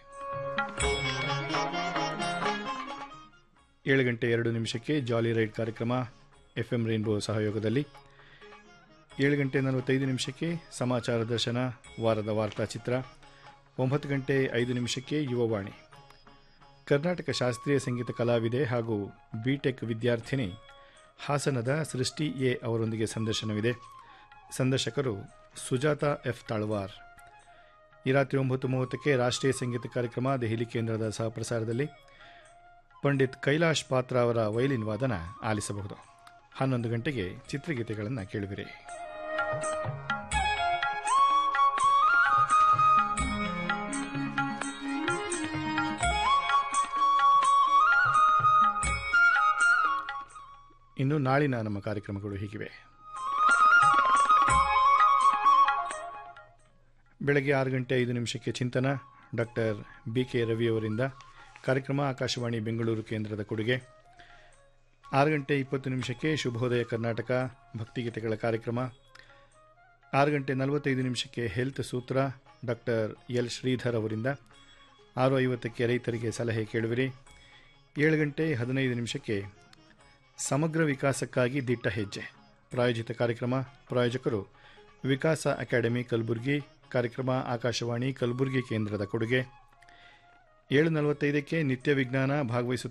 ಏಳು ಗಂಟೆ ಎರಡು ನಿಮಿಷಕ್ಕೆ ಜಾಲಿ ರೈಡ್ ಕಾರ್ಯಕ್ರಮ ಎಫ್ ಎಂ ರೈನ್ಬೋ ಸಹಯೋಗದಲ್ಲಿ ಏಳು ಗಂಟೆ ನಲವತ್ತೈದು ನಿಮಿಷಕ್ಕೆ ಸಮಾಚಾರ ದರ್ಶನ ವಾರದ ವಾರ್ತಾ ಚಿತ್ರ ಒಂಬತ್ತು ಗಂಟೆ ಐದು ನಿಮಿಷಕ್ಕೆ ಯುವವಾಣಿ ಕರ್ನಾಟಕ ಶಾಸ್ತ್ರೀಯ ಸಂಗೀತ ಕಲಾವಿದೆ ಹಾಗೂ ಬಿಟೆಕ್ ವಿದ್ಯಾರ್ಥಿನಿ ಹಾಸನದ ಸೃಷ್ಟಿ ಎ ಅವರೊಂದಿಗೆ ಸಂದರ್ಶನವಿದೆ ಸಂದರ್ಶಕರು ಸುಜಾತ ಎಫ್ ತಾಳ್ವಾರ್ ಈ ರಾತ್ರಿ ಒಂಬತ್ತು ಮೂವತ್ತಕ್ಕೆ ರಾಷ್ಟ್ರೀಯ ಸಂಗೀತ ಕಾರ್ಯಕ್ರಮ ದೆಹಲಿ ಕೇಂದ್ರದ ಸಹಪ್ರಸಾರದಲ್ಲಿ ಪಂಡಿತ್ ಕೈಲಾಶ್ ಪಾತ್ರ ಅವರ ವೈಲಿನ್ ವಾದನ ಆಲಿಸಬಹುದು ಹನ್ನೊಂದು ಗಂಟೆಗೆ ಚಿತ್ರಗೀತೆಗಳನ್ನು ಕೇಳುವಿರಿ ಇನ್ನು ನಾಳಿನ ನಮ್ಮ ಕಾರ್ಯಕ್ರಮಗಳು ಹೀಗಿವೆ ಬೆಳಗ್ಗೆ ಆರು ಗಂಟೆ ಐದು ನಿಮಿಷಕ್ಕೆ ಚಿಂತನ ಡಾಕ್ಟರ್ ಬಿ ಕೆ ರವಿಯವರಿಂದ ಕಾರ್ಯಕ್ರಮ ಆಕಾಶವಾಣಿ ಬೆಂಗಳೂರು ಕೇಂದ್ರದ ಕೊಡುಗೆ ಆರು ಗಂಟೆ ಇಪ್ಪತ್ತು ನಿಮಿಷಕ್ಕೆ ಶುಭೋದಯ ಕರ್ನಾಟಕ ಭಕ್ತಿಗೀತೆಗಳ ಕಾರ್ಯಕ್ರಮ ಆರು ಗಂಟೆ ನಲವತ್ತೈದು ನಿಮಿಷಕ್ಕೆ ಹೆಲ್ತ್ ಸೂತ್ರ ಡಾಕ್ಟರ್ ಎಲ್ ಶ್ರೀಧರ್ ಅವರಿಂದ ಆರು ಐವತ್ತಕ್ಕೆ ರೈತರಿಗೆ ಸಲಹೆ ಕೇಳುವಿರಿ ಏಳು ಗಂಟೆ ಹದಿನೈದು ನಿಮಿಷಕ್ಕೆ ಸಮಗ್ರ ವಿಕಾಸಕ್ಕಾಗಿ ದಿಟ್ಟ ಹೆಜ್ಜೆ ಪ್ರಾಯೋಜಿತ ಕಾರ್ಯಕ್ರಮ ಪ್ರಾಯೋಜಕರು ವಿಕಾಸ ಅಕಾಡೆಮಿ ಕಲಬುರಗಿ ಕಾರ್ಯಕ್ರಮ ಆಕಾಶವಾಣಿ ಕಲಬುರಗಿ ಕೇಂದ್ರದ ಕೊಡುಗೆ ಏಳು ನಲವತ್ತೈದಕ್ಕೆ ನಿತ್ಯ ವಿಜ್ಞಾನ ಭಾಗವಹಿಸುತ್ತಾರೆ